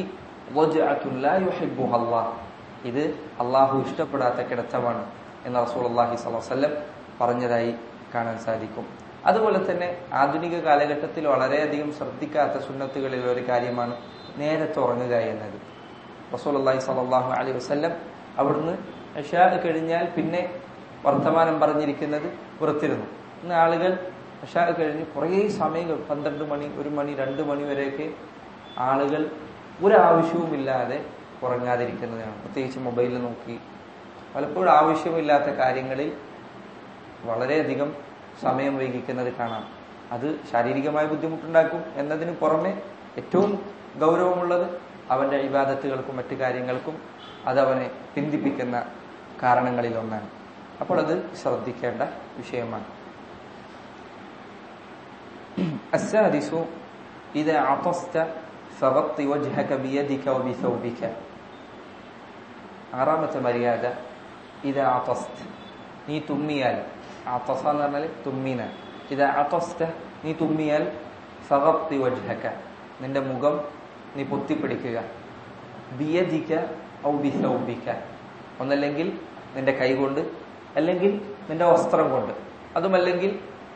ഇത് അള്ളാഹു ഇഷ്ടപ്പെടാത്ത കിടത്തമാണ് എന്ന് റസൂൽ അള്ളാഹി സ്വലം പറഞ്ഞതായി കാണാൻ സാധിക്കും അതുപോലെ തന്നെ ആധുനിക കാലഘട്ടത്തിൽ വളരെയധികം ശ്രദ്ധിക്കാത്ത സുന്നത്തുകളിൽ ഒരു കാര്യമാണ് നേരത്തെ ഉറങ്ങുക എന്നത് റസൂൽ അള്ളാഹി സ്വലാഹു അലൈഹി വസ്ല്ലം അവിടുന്ന് ഷാ കഴിഞ്ഞാൽ പിന്നെ വർത്തമാനം പറഞ്ഞിരിക്കുന്നത് പുറത്തിരുന്നു ഇന്ന് ആളുകൾ ഷാ കഴിഞ്ഞ് കുറേ സമയങ്ങൾ പന്ത്രണ്ട് മണി ഒരു മണി രണ്ട് മണി വരെയൊക്കെ ആളുകൾ ഒരാവശ്യവുമില്ലാതെ ഉറങ്ങാതിരിക്കുന്നതാണ് പ്രത്യേകിച്ച് മൊബൈലിൽ നോക്കി പലപ്പോഴും ആവശ്യമില്ലാത്ത കാര്യങ്ങളിൽ വളരെയധികം സമയം വൈകിക്കുന്നത് കാണാം അത് ശാരീരികമായ ബുദ്ധിമുട്ടുണ്ടാക്കും എന്നതിന് പുറമെ ഏറ്റവും ഗൗരവമുള്ളത് അവന്റെ ഇബാദത്തുകൾക്കും മറ്റു കാര്യങ്ങൾക്കും അത് അവനെ പിന്തിപ്പിക്കുന്ന കാരണങ്ങളിൽ ഒന്നാണ് അപ്പോൾ അത് ശ്രദ്ധിക്കേണ്ട വിഷയമാണ് السادس إذا عطست فغط وجهك بيدك وبثوبك ആറാമത്തെ മര്യാദ ഇത് ആത്തസ്ത് നീ തുമ്മിയാൽ ആത്തസ എന്ന് പറഞ്ഞാൽ തുമ്മീന ഇത് ആത്തസ്ത നീ തുമ്മിയാൽ ഫഗത്തി വജ്ഹക നിന്റെ മുഖം നീ പൊത്തിപ്പിടിക്കുക ബിയദിക്ക ഔ ബിസൗബിക്ക ഒന്നല്ലെങ്കിൽ നിന്റെ കൈ കൊണ്ട് അല്ലെങ്കിൽ നിന്റെ വസ്ത്രം കൊണ്ട് അതുമല്ലെങ്കിൽ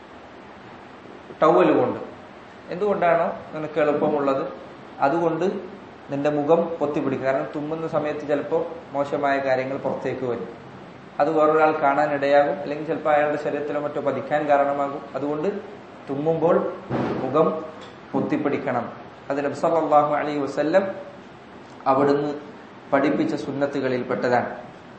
ടവൽ കൊണ്ട് എന്തുകൊണ്ടാണോ നിനക്ക് എളുപ്പമുള്ളത് അതുകൊണ്ട് നിന്റെ മുഖം പൊത്തിപ്പിടിക്കുക കാരണം തുമ്മുന്ന സമയത്ത് ചിലപ്പോൾ മോശമായ കാര്യങ്ങൾ പുറത്തേക്ക് വരും അത് വേറൊരാൾ കാണാൻ ഇടയാകും അല്ലെങ്കിൽ ചിലപ്പോൾ അയാളുടെ ശരീരത്തിലോ മറ്റോ പതിക്കാൻ കാരണമാകും അതുകൊണ്ട് തുമ്മുമ്പോൾ മുഖം പൊത്തിപ്പിടിക്കണം അത് നബ്സല്ലാഹു അലൈ വസ്ല്ലം അവിടുന്ന് പഠിപ്പിച്ച സുന്നത്തുകളിൽ പെട്ടതാണ്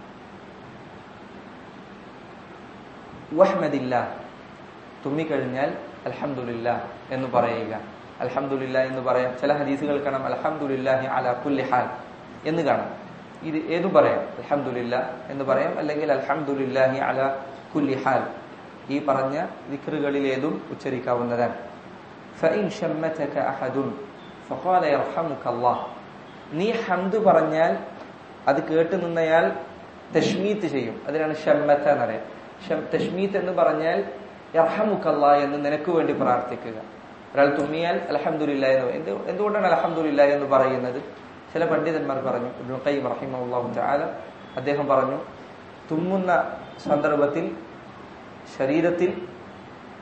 വഹ്മദില്ല തുമ്മിക്കഴിഞ്ഞാൽ അൽഹംദുലില്ല എന്ന് പറയുക അൽഹംദുലില്ല എന്ന് പറയാം ചില ഹദീസുകൾ കാണാം അൽഹംദുലില്ലാഹി അല കുല്ലി ഹാൽ എന്ന് കാണാം ഇത് ഏതും പറയാം അൽഹംദുലില്ല എന്ന് പറയാം അല്ലെങ്കിൽ അൽഹംദുലില്ലാഹി അല കുല്ലി ഹാൽ ഈ പറഞ്ഞ ദിക്റുകളിൽ ഏതും ഉച്ചരിക്കാവുന്നതാണ് فإن شمتك أحد فقال يرحمك الله നീ ഹംദ് പറഞ്ഞാൽ അത് കേട്ട് നിന്നയാൾ തഷ്മീത്ത് ചെയ്യും അതിനാണ് ഷമ്മത്ത എന്ന് പറയാം തഷ്മീത്ത് എന്ന് പറഞ്ഞാൽ യർഹമുക്കല്ല എന്ന് നിനക്ക് വേണ്ടി പ്രാർത്ഥിക്കുക ഒരാൾ തുമ്മിയാൽ അലഹമുല്ല എന്ന് എന്ത് എന്തുകൊണ്ടാണ് അലഹമുല്ല എന്ന് പറയുന്നത് ചില പണ്ഡിതന്മാർ പറഞ്ഞു ഇബ്നു ഖയ്യിം റഹിമഹുല്ലാഹു തആല അദ്ദേഹം പറഞ്ഞു തുമ്മുന്ന സന്ദർഭത്തിൽ ശരീരത്തിൽ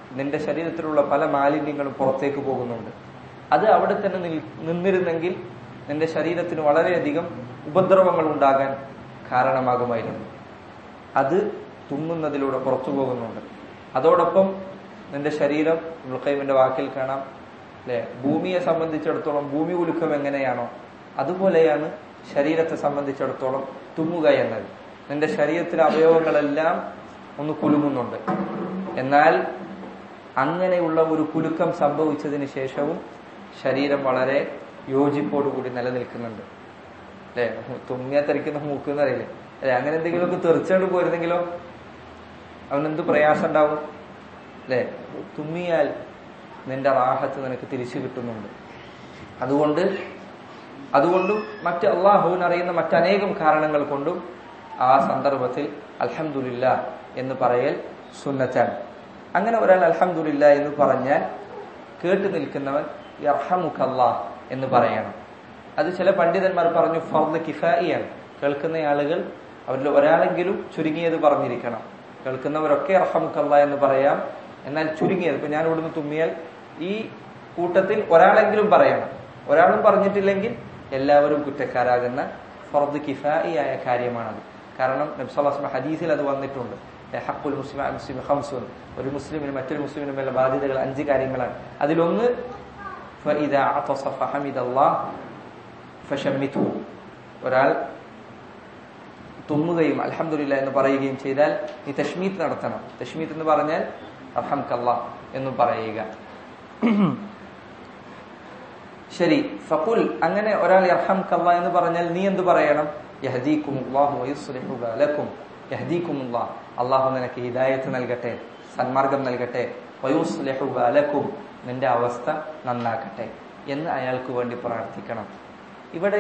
നിന്റെ ശരീരത്തിലുള്ള പല മാലിന്യങ്ങളും പുറത്തേക്ക് പോകുന്നുണ്ട് അത് അവിടെ തന്നെ നിൽ- നിന്നിരുന്നെങ്കിൽ നിന്റെ ശരീരത്തിന് വളരെയധികം ഉപദ്രവങ്ങൾ ഉണ്ടാകാൻ കാരണമാകുമായിരുന്നു അത് തുമ്മുന്നതിലൂടെ പുറത്തു പോകുന്നുണ്ട് അതോടൊപ്പം നിന്റെ ശരീരം മുൾക്കൈമിന്റെ വാക്കിൽ കാണാം അല്ലെ ഭൂമിയെ സംബന്ധിച്ചിടത്തോളം ഭൂമി ഉലുക്കം എങ്ങനെയാണോ അതുപോലെയാണ് ശരീരത്തെ സംബന്ധിച്ചിടത്തോളം തുമ്മുക എന്നത് നിന്റെ ശരീരത്തിലെ അവയവങ്ങളെല്ലാം ഒന്ന് കുലുങ്ങുന്നുണ്ട് എന്നാൽ അങ്ങനെയുള്ള ഒരു കുലുക്കം സംഭവിച്ചതിന് ശേഷവും ശരീരം വളരെ യോജിപ്പോടുകൂടി നിലനിൽക്കുന്നുണ്ട് അല്ലെ തുമ്മിയാ തെറിക്കുന്ന മൂക്ക് എന്ന് അറിയില്ലേ അല്ലെ അങ്ങനെ എന്തെങ്കിലുമൊക്കെ തെറിച്ചോണ്ട് പോയിരുന്നെങ്കിലോ അവനെന്ത് പ്രയാസം ഉണ്ടാവും അല്ലെ തുമ്മിയാൽ നിന്റെ റാഹത്ത് നിനക്ക് തിരിച്ചു കിട്ടുന്നുണ്ട് അതുകൊണ്ട് അതുകൊണ്ടും മറ്റ് അള്ളാഹുവിന് അറിയുന്ന മറ്റനേകം കാരണങ്ങൾ കൊണ്ടും ആ സന്ദർഭത്തിൽ അൽഹംദുലില്ല എന്ന് പറയൽ സുന്നത്താണ് അങ്ങനെ ഒരാൾ അൽഹംദുലില്ല എന്ന് പറഞ്ഞാൽ കേട്ടു നിൽക്കുന്നവൻ യർഹമുഖല്ലാ എന്ന് പറയണം അത് ചില പണ്ഡിതന്മാർ പറഞ്ഞു ഫർദ് കിഫായിയാണ് കേൾക്കുന്ന ആളുകൾ അവരിൽ ഒരാളെങ്കിലും ചുരുങ്ങിയത് പറഞ്ഞിരിക്കണം കേൾക്കുന്നവരൊക്കെ അർഹമുഖല്ല എന്ന് പറയാം എന്നാൽ ചുരുങ്ങിയത് ഇപ്പൊ ഞാൻ ഇവിടുന്ന് തുമ്മിയാൽ ഈ കൂട്ടത്തിൽ ഒരാളെങ്കിലും പറയണം ഒരാളും പറഞ്ഞിട്ടില്ലെങ്കിൽ എല്ലാവരും കുറ്റക്കാരാകുന്ന ഫർദ് കിഫായിയായ കാര്യമാണത് കാരണം നബ്സല്ലാസ്മ ഹദീസിൽ അത് വന്നിട്ടുണ്ട് ഹക്കുൽ മുസ്ലിം മുസ്ലിം ഹംസുൻ ഒരു മുസ്ലിമിന് മറ്റൊരു മുസ്ലിമിനും മേലുള്ള ബാധ്യതകൾ അഞ്ച് കാര്യങ്ങളാണ് അതിലൊന്ന് فإذا عطس فحمد الله فشمته ഒരാൾ തുമ്മുകയും അൽഹംദുലില്ല എന്ന് പറയുകയും ചെയ്താൽ നീ തഷ്മീത്ത് നടത്തണം തഷ്മീത്ത് എന്ന് പറഞ്ഞാൽ അർഹംകല്ല എന്ന് പറയുക ശരി ഫഖുൽ അങ്ങനെ ഒരാൾ യർഹംകല്ല എന്ന് പറഞ്ഞാൽ നീ എന്ത് പറയണം യഹദീക്കുമുല്ലാഹു വയുസ്ലിഹു ലക്കും യഹദീക്കുമുല്ലാഹ് അള്ളാഹു നിനക്ക് ഹിദായത്ത് നൽകട്ടെ സന്മാർഗം നൽകട്ടെ വയുസ്ലിഹു ലക്കും നിന്റെ അവസ്ഥ നന്നാക്കട്ടെ എന്ന് അയാൾക്ക് വേണ്ടി പ്രാർത്ഥിക്കണം ഇവിടെ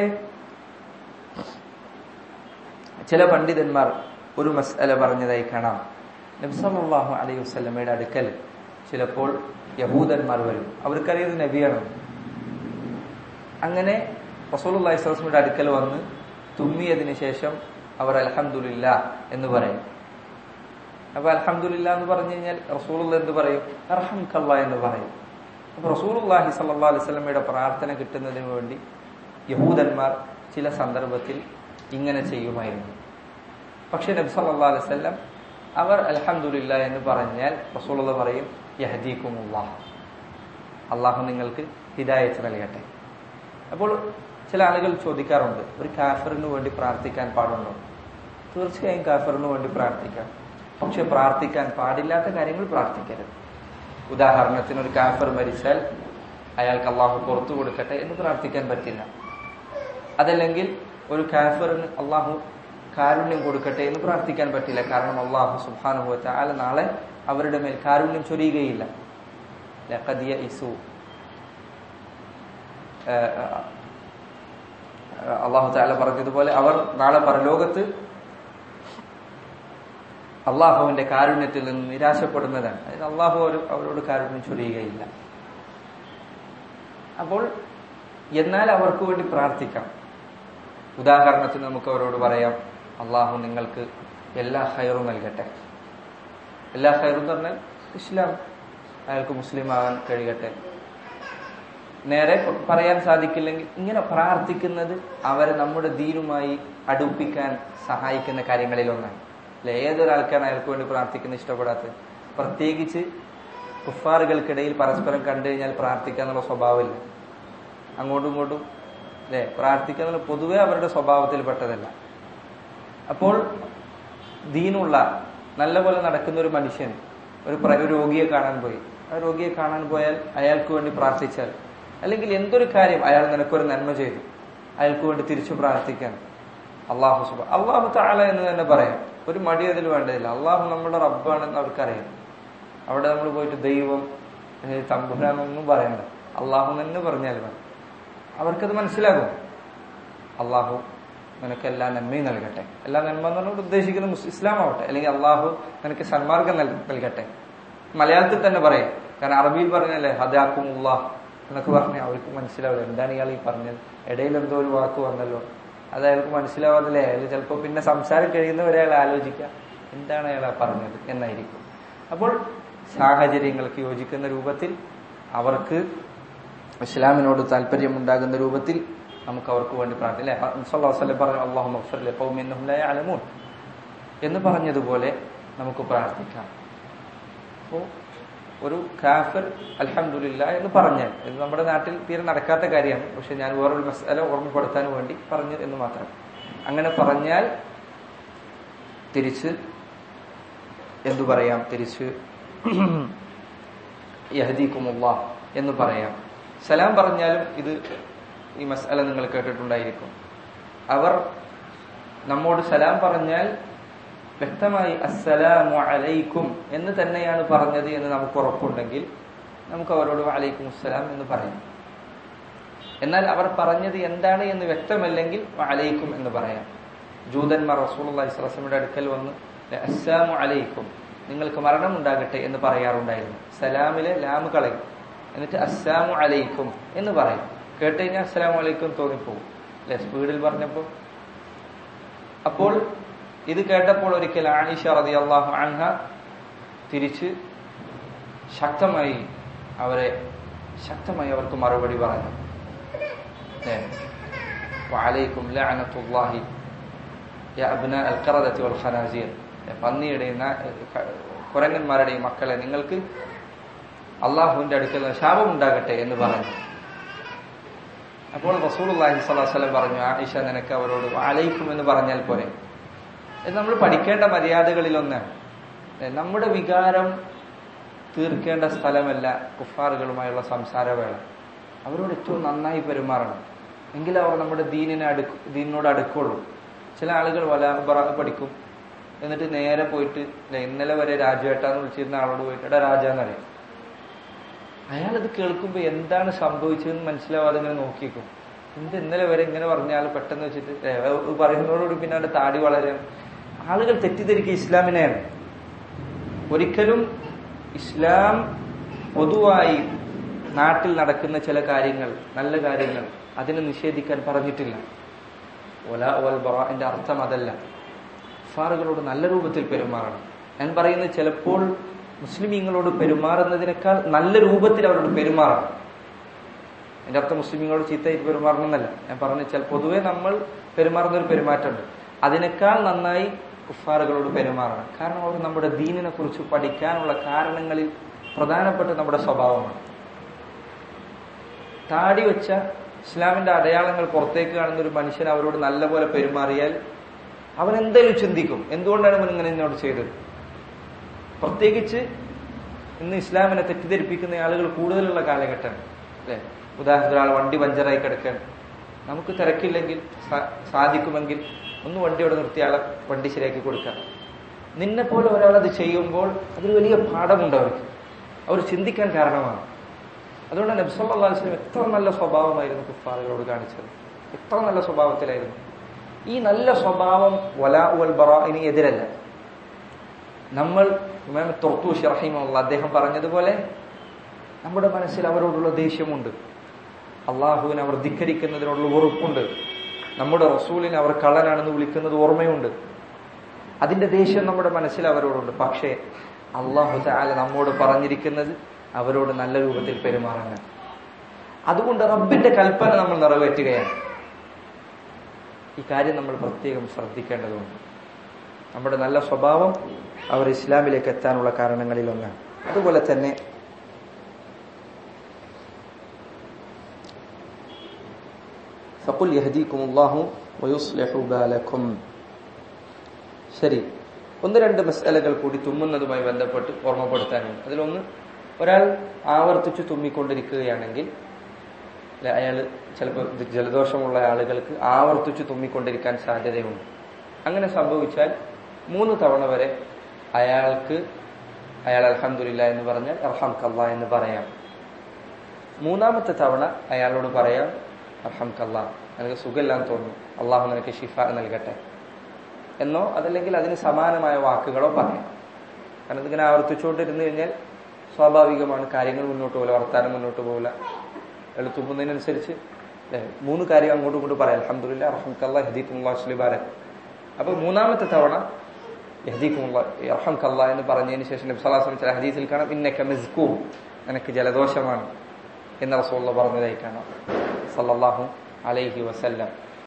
ചില പണ്ഡിതന്മാർ ഒരു മസ്അല പറഞ്ഞതായി കാണാം നബ്സല്ലാഹു അലൈഹി വസ്ലമയുടെ അടുക്കൽ ചിലപ്പോൾ യഹൂദന്മാർ വരും അവർക്കറിയത് നബിയാണ് അങ്ങനെ റസൂലുള്ളാഹി സ്വലമിയുടെ അടുക്കൽ വന്ന് തുമ്മിയതിനു ശേഷം അവർ അൽഹംദുലില്ല എന്ന് പറയും അപ്പൊ അൽഹംദുലില്ല എന്ന് പറഞ്ഞു കഴിഞ്ഞാൽ റസൂലുള്ള എന്ത് പറയും അർഹം കല്ല എന്ന് പറയും അപ്പൊ റസൂലുള്ളാഹി സല്ലല്ലാഹു അലൈഹി വസല്ലമയുടെ പ്രാർത്ഥന കിട്ടുന്നതിന് വേണ്ടി യഹൂദന്മാർ ചില സന്ദർഭത്തിൽ ഇങ്ങനെ ചെയ്യുമായിരുന്നു പക്ഷെ നബി സല്ലല്ലാഹു അലൈഹി വസല്ലം അവർ അൽഹംദുലില്ല എന്ന് പറഞ്ഞാൽ റസൂലുള്ള പറയും യഹദീക്കുമുല്ലാഹ് അള്ളാഹു നിങ്ങൾക്ക് ഹിദായത്ത് നൽകട്ടെ അപ്പോൾ ചില ആളുകൾ ചോദിക്കാറുണ്ട് ഒരു കാഫറിന് വേണ്ടി പ്രാർത്ഥിക്കാൻ പാടുണ്ടോ തീർച്ചയായും കാഫറിന് വേണ്ടി പ്രാർത്ഥിക്കാം പക്ഷെ പ്രാർത്ഥിക്കാൻ പാടില്ലാത്ത കാര്യങ്ങൾ പ്രാർത്ഥിക്കരുത് ഉദാഹരണത്തിന് ഒരു കാഫർ മരിച്ചാൽ അയാൾക്ക് അള്ളാഹു പുറത്തു കൊടുക്കട്ടെ എന്ന് പ്രാർത്ഥിക്കാൻ പറ്റില്ല അതല്ലെങ്കിൽ ഒരു കാഫറിന് അള്ളാഹു കാരുണ്യം കൊടുക്കട്ടെ എന്ന് പ്രാർത്ഥിക്കാൻ പറ്റില്ല കാരണം അള്ളാഹു സുബാനുഭവത്തെ ആല നാളെ അവരുടെ മേൽ കാരുണ്യം ചൊരിയുകയില്ല ലഖദിയ ഇസു അള്ളാഹു താല പറഞ്ഞതുപോലെ അവർ നാളെ പരലോകത്ത് അള്ളാഹുവിന്റെ കാരുണ്യത്തിൽ നിന്ന് നിരാശപ്പെടുന്നതാണ് അതായത് അള്ളാഹു ഒരു അവരോട് കാരുണ്യം ചൊരിയുകയില്ല അപ്പോൾ എന്നാൽ അവർക്ക് വേണ്ടി പ്രാർത്ഥിക്കാം ഉദാഹരണത്തിന് നമുക്ക് അവരോട് പറയാം അള്ളാഹു നിങ്ങൾക്ക് എല്ലാ ഹൈറും നൽകട്ടെ എല്ലാ ഹൈറും എന്ന് പറഞ്ഞാൽ ഇസ്ലാം അയാൾക്ക് മുസ്ലിം ആകാൻ കഴിയട്ടെ നേരെ പറയാൻ സാധിക്കില്ലെങ്കിൽ ഇങ്ങനെ പ്രാർത്ഥിക്കുന്നത് അവരെ നമ്മുടെ ദീനുമായി അടുപ്പിക്കാൻ സഹായിക്കുന്ന കാര്യങ്ങളിൽ ഒന്നാണ് അല്ലെ ഏതൊരാൾക്കാണ് അയാൾക്ക് വേണ്ടി പ്രാർത്ഥിക്കുന്ന ഇഷ്ടപ്പെടാത്തത് പ്രത്യേകിച്ച് കുഫാറുകൾക്കിടയിൽ പരസ്പരം കണ്ടു കഴിഞ്ഞാൽ പ്രാർത്ഥിക്കാന്നുള്ള സ്വഭാവമില്ല അങ്ങോട്ടും ഇങ്ങോട്ടും അല്ലെ പ്രാർത്ഥിക്കുക പൊതുവെ അവരുടെ സ്വഭാവത്തിൽപ്പെട്ടതല്ല അപ്പോൾ ദീനുള്ള നല്ലപോലെ നടക്കുന്ന ഒരു മനുഷ്യൻ ഒരു പ്ര- ഒരു രോഗിയെ കാണാൻ പോയി ആ രോഗിയെ കാണാൻ പോയാൽ അയാൾക്ക് വേണ്ടി പ്രാർത്ഥിച്ചാൽ അല്ലെങ്കിൽ എന്തൊരു കാര്യം അയാൾ നിനക്കൊരു നന്മ ചെയ്തു അയാൾക്ക് വേണ്ടി തിരിച്ചു പ്രാർത്ഥിക്കാൻ അള്ളാഹു സുബ അള്ളാഹു താല എന്ന് തന്നെ പറയാം ഒരു മടി അതിൽ വേണ്ടതില്ല അള്ളാഹു നമ്മുടെ റബ്ബാണെന്ന് അവർക്കറിയാം അവിടെ നമ്മൾ പോയിട്ട് ദൈവം ഏഹ് തമ്പുരാനൊന്നും പറയണ്ട അള്ളാഹു തന്നെ പറഞ്ഞാൽ മതി അവർക്കത് മനസ്സിലാകും അള്ളാഹു നിനക്ക് എല്ലാ നന്മയും നൽകട്ടെ എല്ലാ നന്മ എന്ന് പറഞ്ഞാൽ ഉദ്ദേശിക്കുന്നത് മുസ് ഇസ്ലാം ആവട്ടെ അല്ലെങ്കിൽ അള്ളാഹു നിനക്ക് സന്മാർഗം നൽ- നൽകട്ടെ മലയാളത്തിൽ തന്നെ പറയാം കാരണം അറബിയിൽ പറഞ്ഞല്ലേ ഹദാക്കും ഉള്ളാഹ് എന്നൊക്കെ പറഞ്ഞാൽ അവർക്ക് മനസ്സിലാവില്ല എന്താണ് ഇയാൾ ഈ പറഞ്ഞത് ഇടയിൽ എന്തോ ഒരു വാക്ക് വന്നല്ലോ അത് അയാൾക്ക് മനസ്സിലാവാതില്ലേ അയാൾ ചിലപ്പോൾ പിന്നെ സംസാരം കഴിയുന്നവരെ അയാൾ ആലോചിക്കുക എന്താണ് അയാൾ ആ പറഞ്ഞത് എന്നായിരിക്കും അപ്പോൾ സാഹചര്യങ്ങൾക്ക് യോജിക്കുന്ന രൂപത്തിൽ അവർക്ക് ഇസ്ലാമിനോട് താല്പര്യമുണ്ടാകുന്ന രൂപത്തിൽ നമുക്ക് അവർക്ക് വേണ്ടി പ്രാർത്ഥിക്കാം പറഞ്ഞു അള്ളാഹു എന്ന് പറഞ്ഞതുപോലെ നമുക്ക് പ്രാർത്ഥിക്കാം അപ്പോൾ ഒരു കാഫിർ അൽഹംദുലില്ല എന്ന് പറഞ്ഞാൽ ഇത് നമ്മുടെ നാട്ടിൽ തീരെ നടക്കാത്ത കാര്യമാണ് പക്ഷെ ഞാൻ വേറൊരു മസാല ഓർമ്മപ്പെടുത്താൻ വേണ്ടി പറഞ്ഞു എന്ന് മാത്രം അങ്ങനെ പറഞ്ഞാൽ തിരിച്ച് എന്തു പറയാം തിരിച്ച് യഹദീക്കുമുള്ള എന്ന് പറയാം സലാം പറഞ്ഞാലും ഇത് ഈ മസാല നിങ്ങൾ കേട്ടിട്ടുണ്ടായിരിക്കും അവർ നമ്മോട് സലാം പറഞ്ഞാൽ വ്യക്തമായി അസ്സലാമു അലൈക്കും എന്ന് തന്നെയാണ് പറഞ്ഞത് എന്ന് നമുക്ക് ഉറപ്പുണ്ടെങ്കിൽ നമുക്ക് അവരോട് അലൈക്കും അസ്സലാം എന്ന് പറയാം എന്നാൽ അവർ പറഞ്ഞത് എന്താണ് എന്ന് വ്യക്തമല്ലെങ്കിൽ അലൈക്കും എന്ന് പറയാം ജൂതന്മാർ റസൂൽ അള്ളാഹിസ്ലമിയുടെ അടുക്കൽ വന്ന് അസ്സാമു അലൈക്കും നിങ്ങൾക്ക് മരണം ഉണ്ടാകട്ടെ എന്ന് പറയാറുണ്ടായിരുന്നു സലാമിലെ ലാമ് കളയും എന്നിട്ട് അസ്സാമു അലൈക്കും എന്ന് പറയും കേട്ട് കഴിഞ്ഞാൽ അസ്സലാമു അലൈക്കും തോന്നിപ്പോകും അല്ലെ സ്പീഡിൽ പറഞ്ഞപ്പോൾ അപ്പോൾ ഇത് കേട്ടപ്പോൾ ഒരിക്കൽ ആയിഷ റതി അള്ളാഹു അൻഹ തിരിച്ച് ശക്തമായി അവരെ ശക്തമായി അവർക്ക് മറുപടി പറഞ്ഞു വഅലൈക്കും ലഅനത്തുല്ലാഹി യാ അബ്ന അൽ ഖറദത്തി വൽ ഖനാസിർ പന്നിയുടെയും കുരങ്ങന്മാരുടെയും മക്കളെ നിങ്ങൾക്ക് അള്ളാഹുവിന്റെ അടുക്കൽ ശാപം ഉണ്ടാകട്ടെ എന്ന് പറഞ്ഞു അപ്പോൾ റസൂൽ അള്ളാഹി സ്വലാസ്ലം പറഞ്ഞു ആയിഷ നിനക്ക് അവരോട് അലൈക്കും എന്ന് പറഞ്ഞാൽ പോരെ ഇത് നമ്മൾ പഠിക്കേണ്ട മര്യാദകളിലൊന്നാണ് നമ്മുടെ വികാരം തീർക്കേണ്ട സ്ഥലമല്ല കുഫാറുകളുമായുള്ള സംസാരവേള അവരോട് ഏറ്റവും നന്നായി പെരുമാറണം എങ്കിലും അവർ നമ്മുടെ ദീനിനെ അടുക്ക് ദീനിനോട് അടുക്കുള്ളൂ ചില ആളുകൾ വല ബറാ പഠിക്കും എന്നിട്ട് നേരെ പോയിട്ട് ഇന്നലെ വരെ രാജുവേട്ടാന്ന് വിളിച്ചിരുന്ന ആളോട് പോയിട്ട് എടാ രാജാന്നറിയാം അയാൾ ഇത് കേൾക്കുമ്പോൾ എന്താണ് സംഭവിച്ചതെന്ന് മനസ്സിലാവാതെ ഇങ്ങനെ നോക്കിക്കും എന്ത് ഇന്നലെ വരെ ഇങ്ങനെ പറഞ്ഞാൽ പെട്ടെന്ന് വെച്ചിട്ട് പറയുന്നതോടുകൂടി പിന്നെ അവിടെ താടി വളരാൻ ആളുകൾ തെറ്റിദ്ധരിക്കുക ഇസ്ലാമിനെയാണ് ഒരിക്കലും ഇസ്ലാം പൊതുവായി നാട്ടിൽ നടക്കുന്ന ചില കാര്യങ്ങൾ നല്ല കാര്യങ്ങൾ അതിനെ നിഷേധിക്കാൻ പറഞ്ഞിട്ടില്ല ഒല ഒൽ ബറാന്റെ അർത്ഥം അതല്ല ഫാറുകളോട് നല്ല രൂപത്തിൽ പെരുമാറണം ഞാൻ പറയുന്നത് ചിലപ്പോൾ മുസ്ലിമീങ്ങളോട് പെരുമാറുന്നതിനേക്കാൾ നല്ല രൂപത്തിൽ അവരോട് പെരുമാറണം എന്റെ അർത്ഥം മുസ്ലിമീങ്ങളോട് ചീത്തയായിട്ട് പെരുമാറണം എന്നല്ല ഞാൻ പറഞ്ഞ ചില പൊതുവെ നമ്മൾ പെരുമാറുന്ന ഒരു പെരുമാറ്റമുണ്ട് അതിനേക്കാൾ നന്നായി കുഫാറുകളോട് പെരുമാറണം കാരണം അവർ നമ്മുടെ ദീനിനെ കുറിച്ച് പഠിക്കാനുള്ള കാരണങ്ങളിൽ പ്രധാനപ്പെട്ട നമ്മുടെ സ്വഭാവമാണ് താടി വെച്ച ഇസ്ലാമിന്റെ അടയാളങ്ങൾ പുറത്തേക്ക് കാണുന്ന ഒരു മനുഷ്യൻ അവരോട് നല്ലപോലെ പെരുമാറിയാൽ അവൻ എന്തായാലും ചിന്തിക്കും എന്തുകൊണ്ടാണ് അവൻ ഇങ്ങനെ എന്നോട് ചെയ്തത് പ്രത്യേകിച്ച് ഇന്ന് ഇസ്ലാമിനെ തെറ്റിദ്ധരിപ്പിക്കുന്ന ആളുകൾ കൂടുതലുള്ള കാലഘട്ടം അല്ലെ ഉദാഹരണത്തിന് ഒരാൾ വണ്ടി പഞ്ചറായി കിടക്കാൻ നമുക്ക് തിരക്കില്ലെങ്കിൽ സാധിക്കുമെങ്കിൽ ഒന്ന് വണ്ടി അവിടെ നിർത്തി ആളെ വണ്ടി ശരിയാക്കി കൊടുക്കാം നിന്നെ പോലെ ഒരാൾ അത് ചെയ്യുമ്പോൾ അതൊരു വലിയ പാഠമുണ്ട് അവർക്ക് അവർ ചിന്തിക്കാൻ കാരണമാണ് അതുകൊണ്ട് നബ്സല്ലാ വസ്ലം എത്ര നല്ല സ്വഭാവമായിരുന്നു കുഫാറുകളോട് കാണിച്ചത് എത്ര നല്ല സ്വഭാവത്തിലായിരുന്നു ഈ നല്ല സ്വഭാവം വലാ ഉൽ ബറാഇന് എതിരല്ല നമ്മൾ ഇമാം തൊർത്തൂഷി റഹിമുള്ള അദ്ദേഹം പറഞ്ഞതുപോലെ നമ്മുടെ മനസ്സിൽ അവരോടുള്ള ദേഷ്യമുണ്ട് അള്ളാഹുവിനെ അവർ ധിക്കരിക്കുന്നതിനോടുള്ള വെറുപ്പുണ്ട് നമ്മുടെ റസൂലിനെ അവർ കള്ളനാണെന്ന് വിളിക്കുന്നത് ഓർമ്മയുണ്ട് അതിന്റെ ദേഷ്യം നമ്മുടെ മനസ്സിൽ അവരോടുണ്ട് പക്ഷേ അള്ളാഹു താല നമ്മോട് പറഞ്ഞിരിക്കുന്നത് അവരോട് നല്ല രൂപത്തിൽ പെരുമാറാനാണ് അതുകൊണ്ട് റബ്ബിന്റെ കൽപ്പന നമ്മൾ നിറവേറ്റുകയാണ് ഈ കാര്യം നമ്മൾ പ്രത്യേകം ശ്രദ്ധിക്കേണ്ടതുണ്ട് നമ്മുടെ നല്ല സ്വഭാവം അവർ ഇസ്ലാമിലേക്ക് എത്താനുള്ള കാരണങ്ങളിൽ ഒന്നാണ് അതുപോലെ തന്നെ ഫഖുൽ യഹദീകുമുല്ലാഹു വയുസ്ലിഹു ബാലക്കും ശരി ഒന്ന് രണ്ട് മസാലകൾ കൂടി തുമ്മുന്നതുമായി ബന്ധപ്പെട്ട് ഓർമ്മപ്പെടുത്താനുണ്ട് അതിലൊന്ന് ഒരാൾ ആവർത്തിച്ച് തുമ്മിക്കൊണ്ടിരിക്കുകയാണെങ്കിൽ അയാൾ ചിലപ്പോൾ ജലദോഷമുള്ള ആളുകൾക്ക് ആവർത്തിച്ച് തുമ്മിക്കൊണ്ടിരിക്കാൻ സാധ്യതയുണ്ട് അങ്ങനെ സംഭവിച്ചാൽ മൂന്ന് തവണ വരെ അയാൾക്ക് അയാൾ അലഹമില്ല എന്ന് പറഞ്ഞാൽ അർഹം കല്ല എന്ന് പറയാം മൂന്നാമത്തെ തവണ അയാളോട് പറയാം അർഹം കല്ല നിനക്ക് സുഖമില്ലാന്ന് തോന്നുന്നു അള്ളാഹു നിനക്ക് ഷിഫ നൽകട്ടെ എന്നോ അതല്ലെങ്കിൽ അതിന് സമാനമായ വാക്കുകളോ പറയാം കാരണം ഇതിങ്ങനെ ആവർത്തിച്ചുകൊണ്ടിരുന്നു കഴിഞ്ഞാൽ സ്വാഭാവികമാണ് കാര്യങ്ങൾ മുന്നോട്ട് പോകില്ല വർത്താനം മുന്നോട്ട് പോകില്ല എളുത്തുമ്പോന്നതിനനുസരിച്ച് മൂന്ന് കാര്യം അങ്ങോട്ടും ഇങ്ങോട്ട് പറയാം അലഹമുല്ല റഹ്മക്കല്ല ഹദീഖുല്ലാ ബാലൻ അപ്പൊ മൂന്നാമത്തെ തവണ യഹ്ദീഖുമുള്ള എന്ന് പറഞ്ഞതിന് ശേഷം നബി സല്ലല്ലാഹു അലൈഹി വസല്ലം ചില ഹദീസിൽ കാണാം ഇന്നക മസ്കൂം നിനക്ക് ജലദോഷമാണ് എന്ന് റസൂലുള്ള പറഞ്ഞതായി കാണാം സല്ലല്ലാഹു അലൈഹി വസല്ലം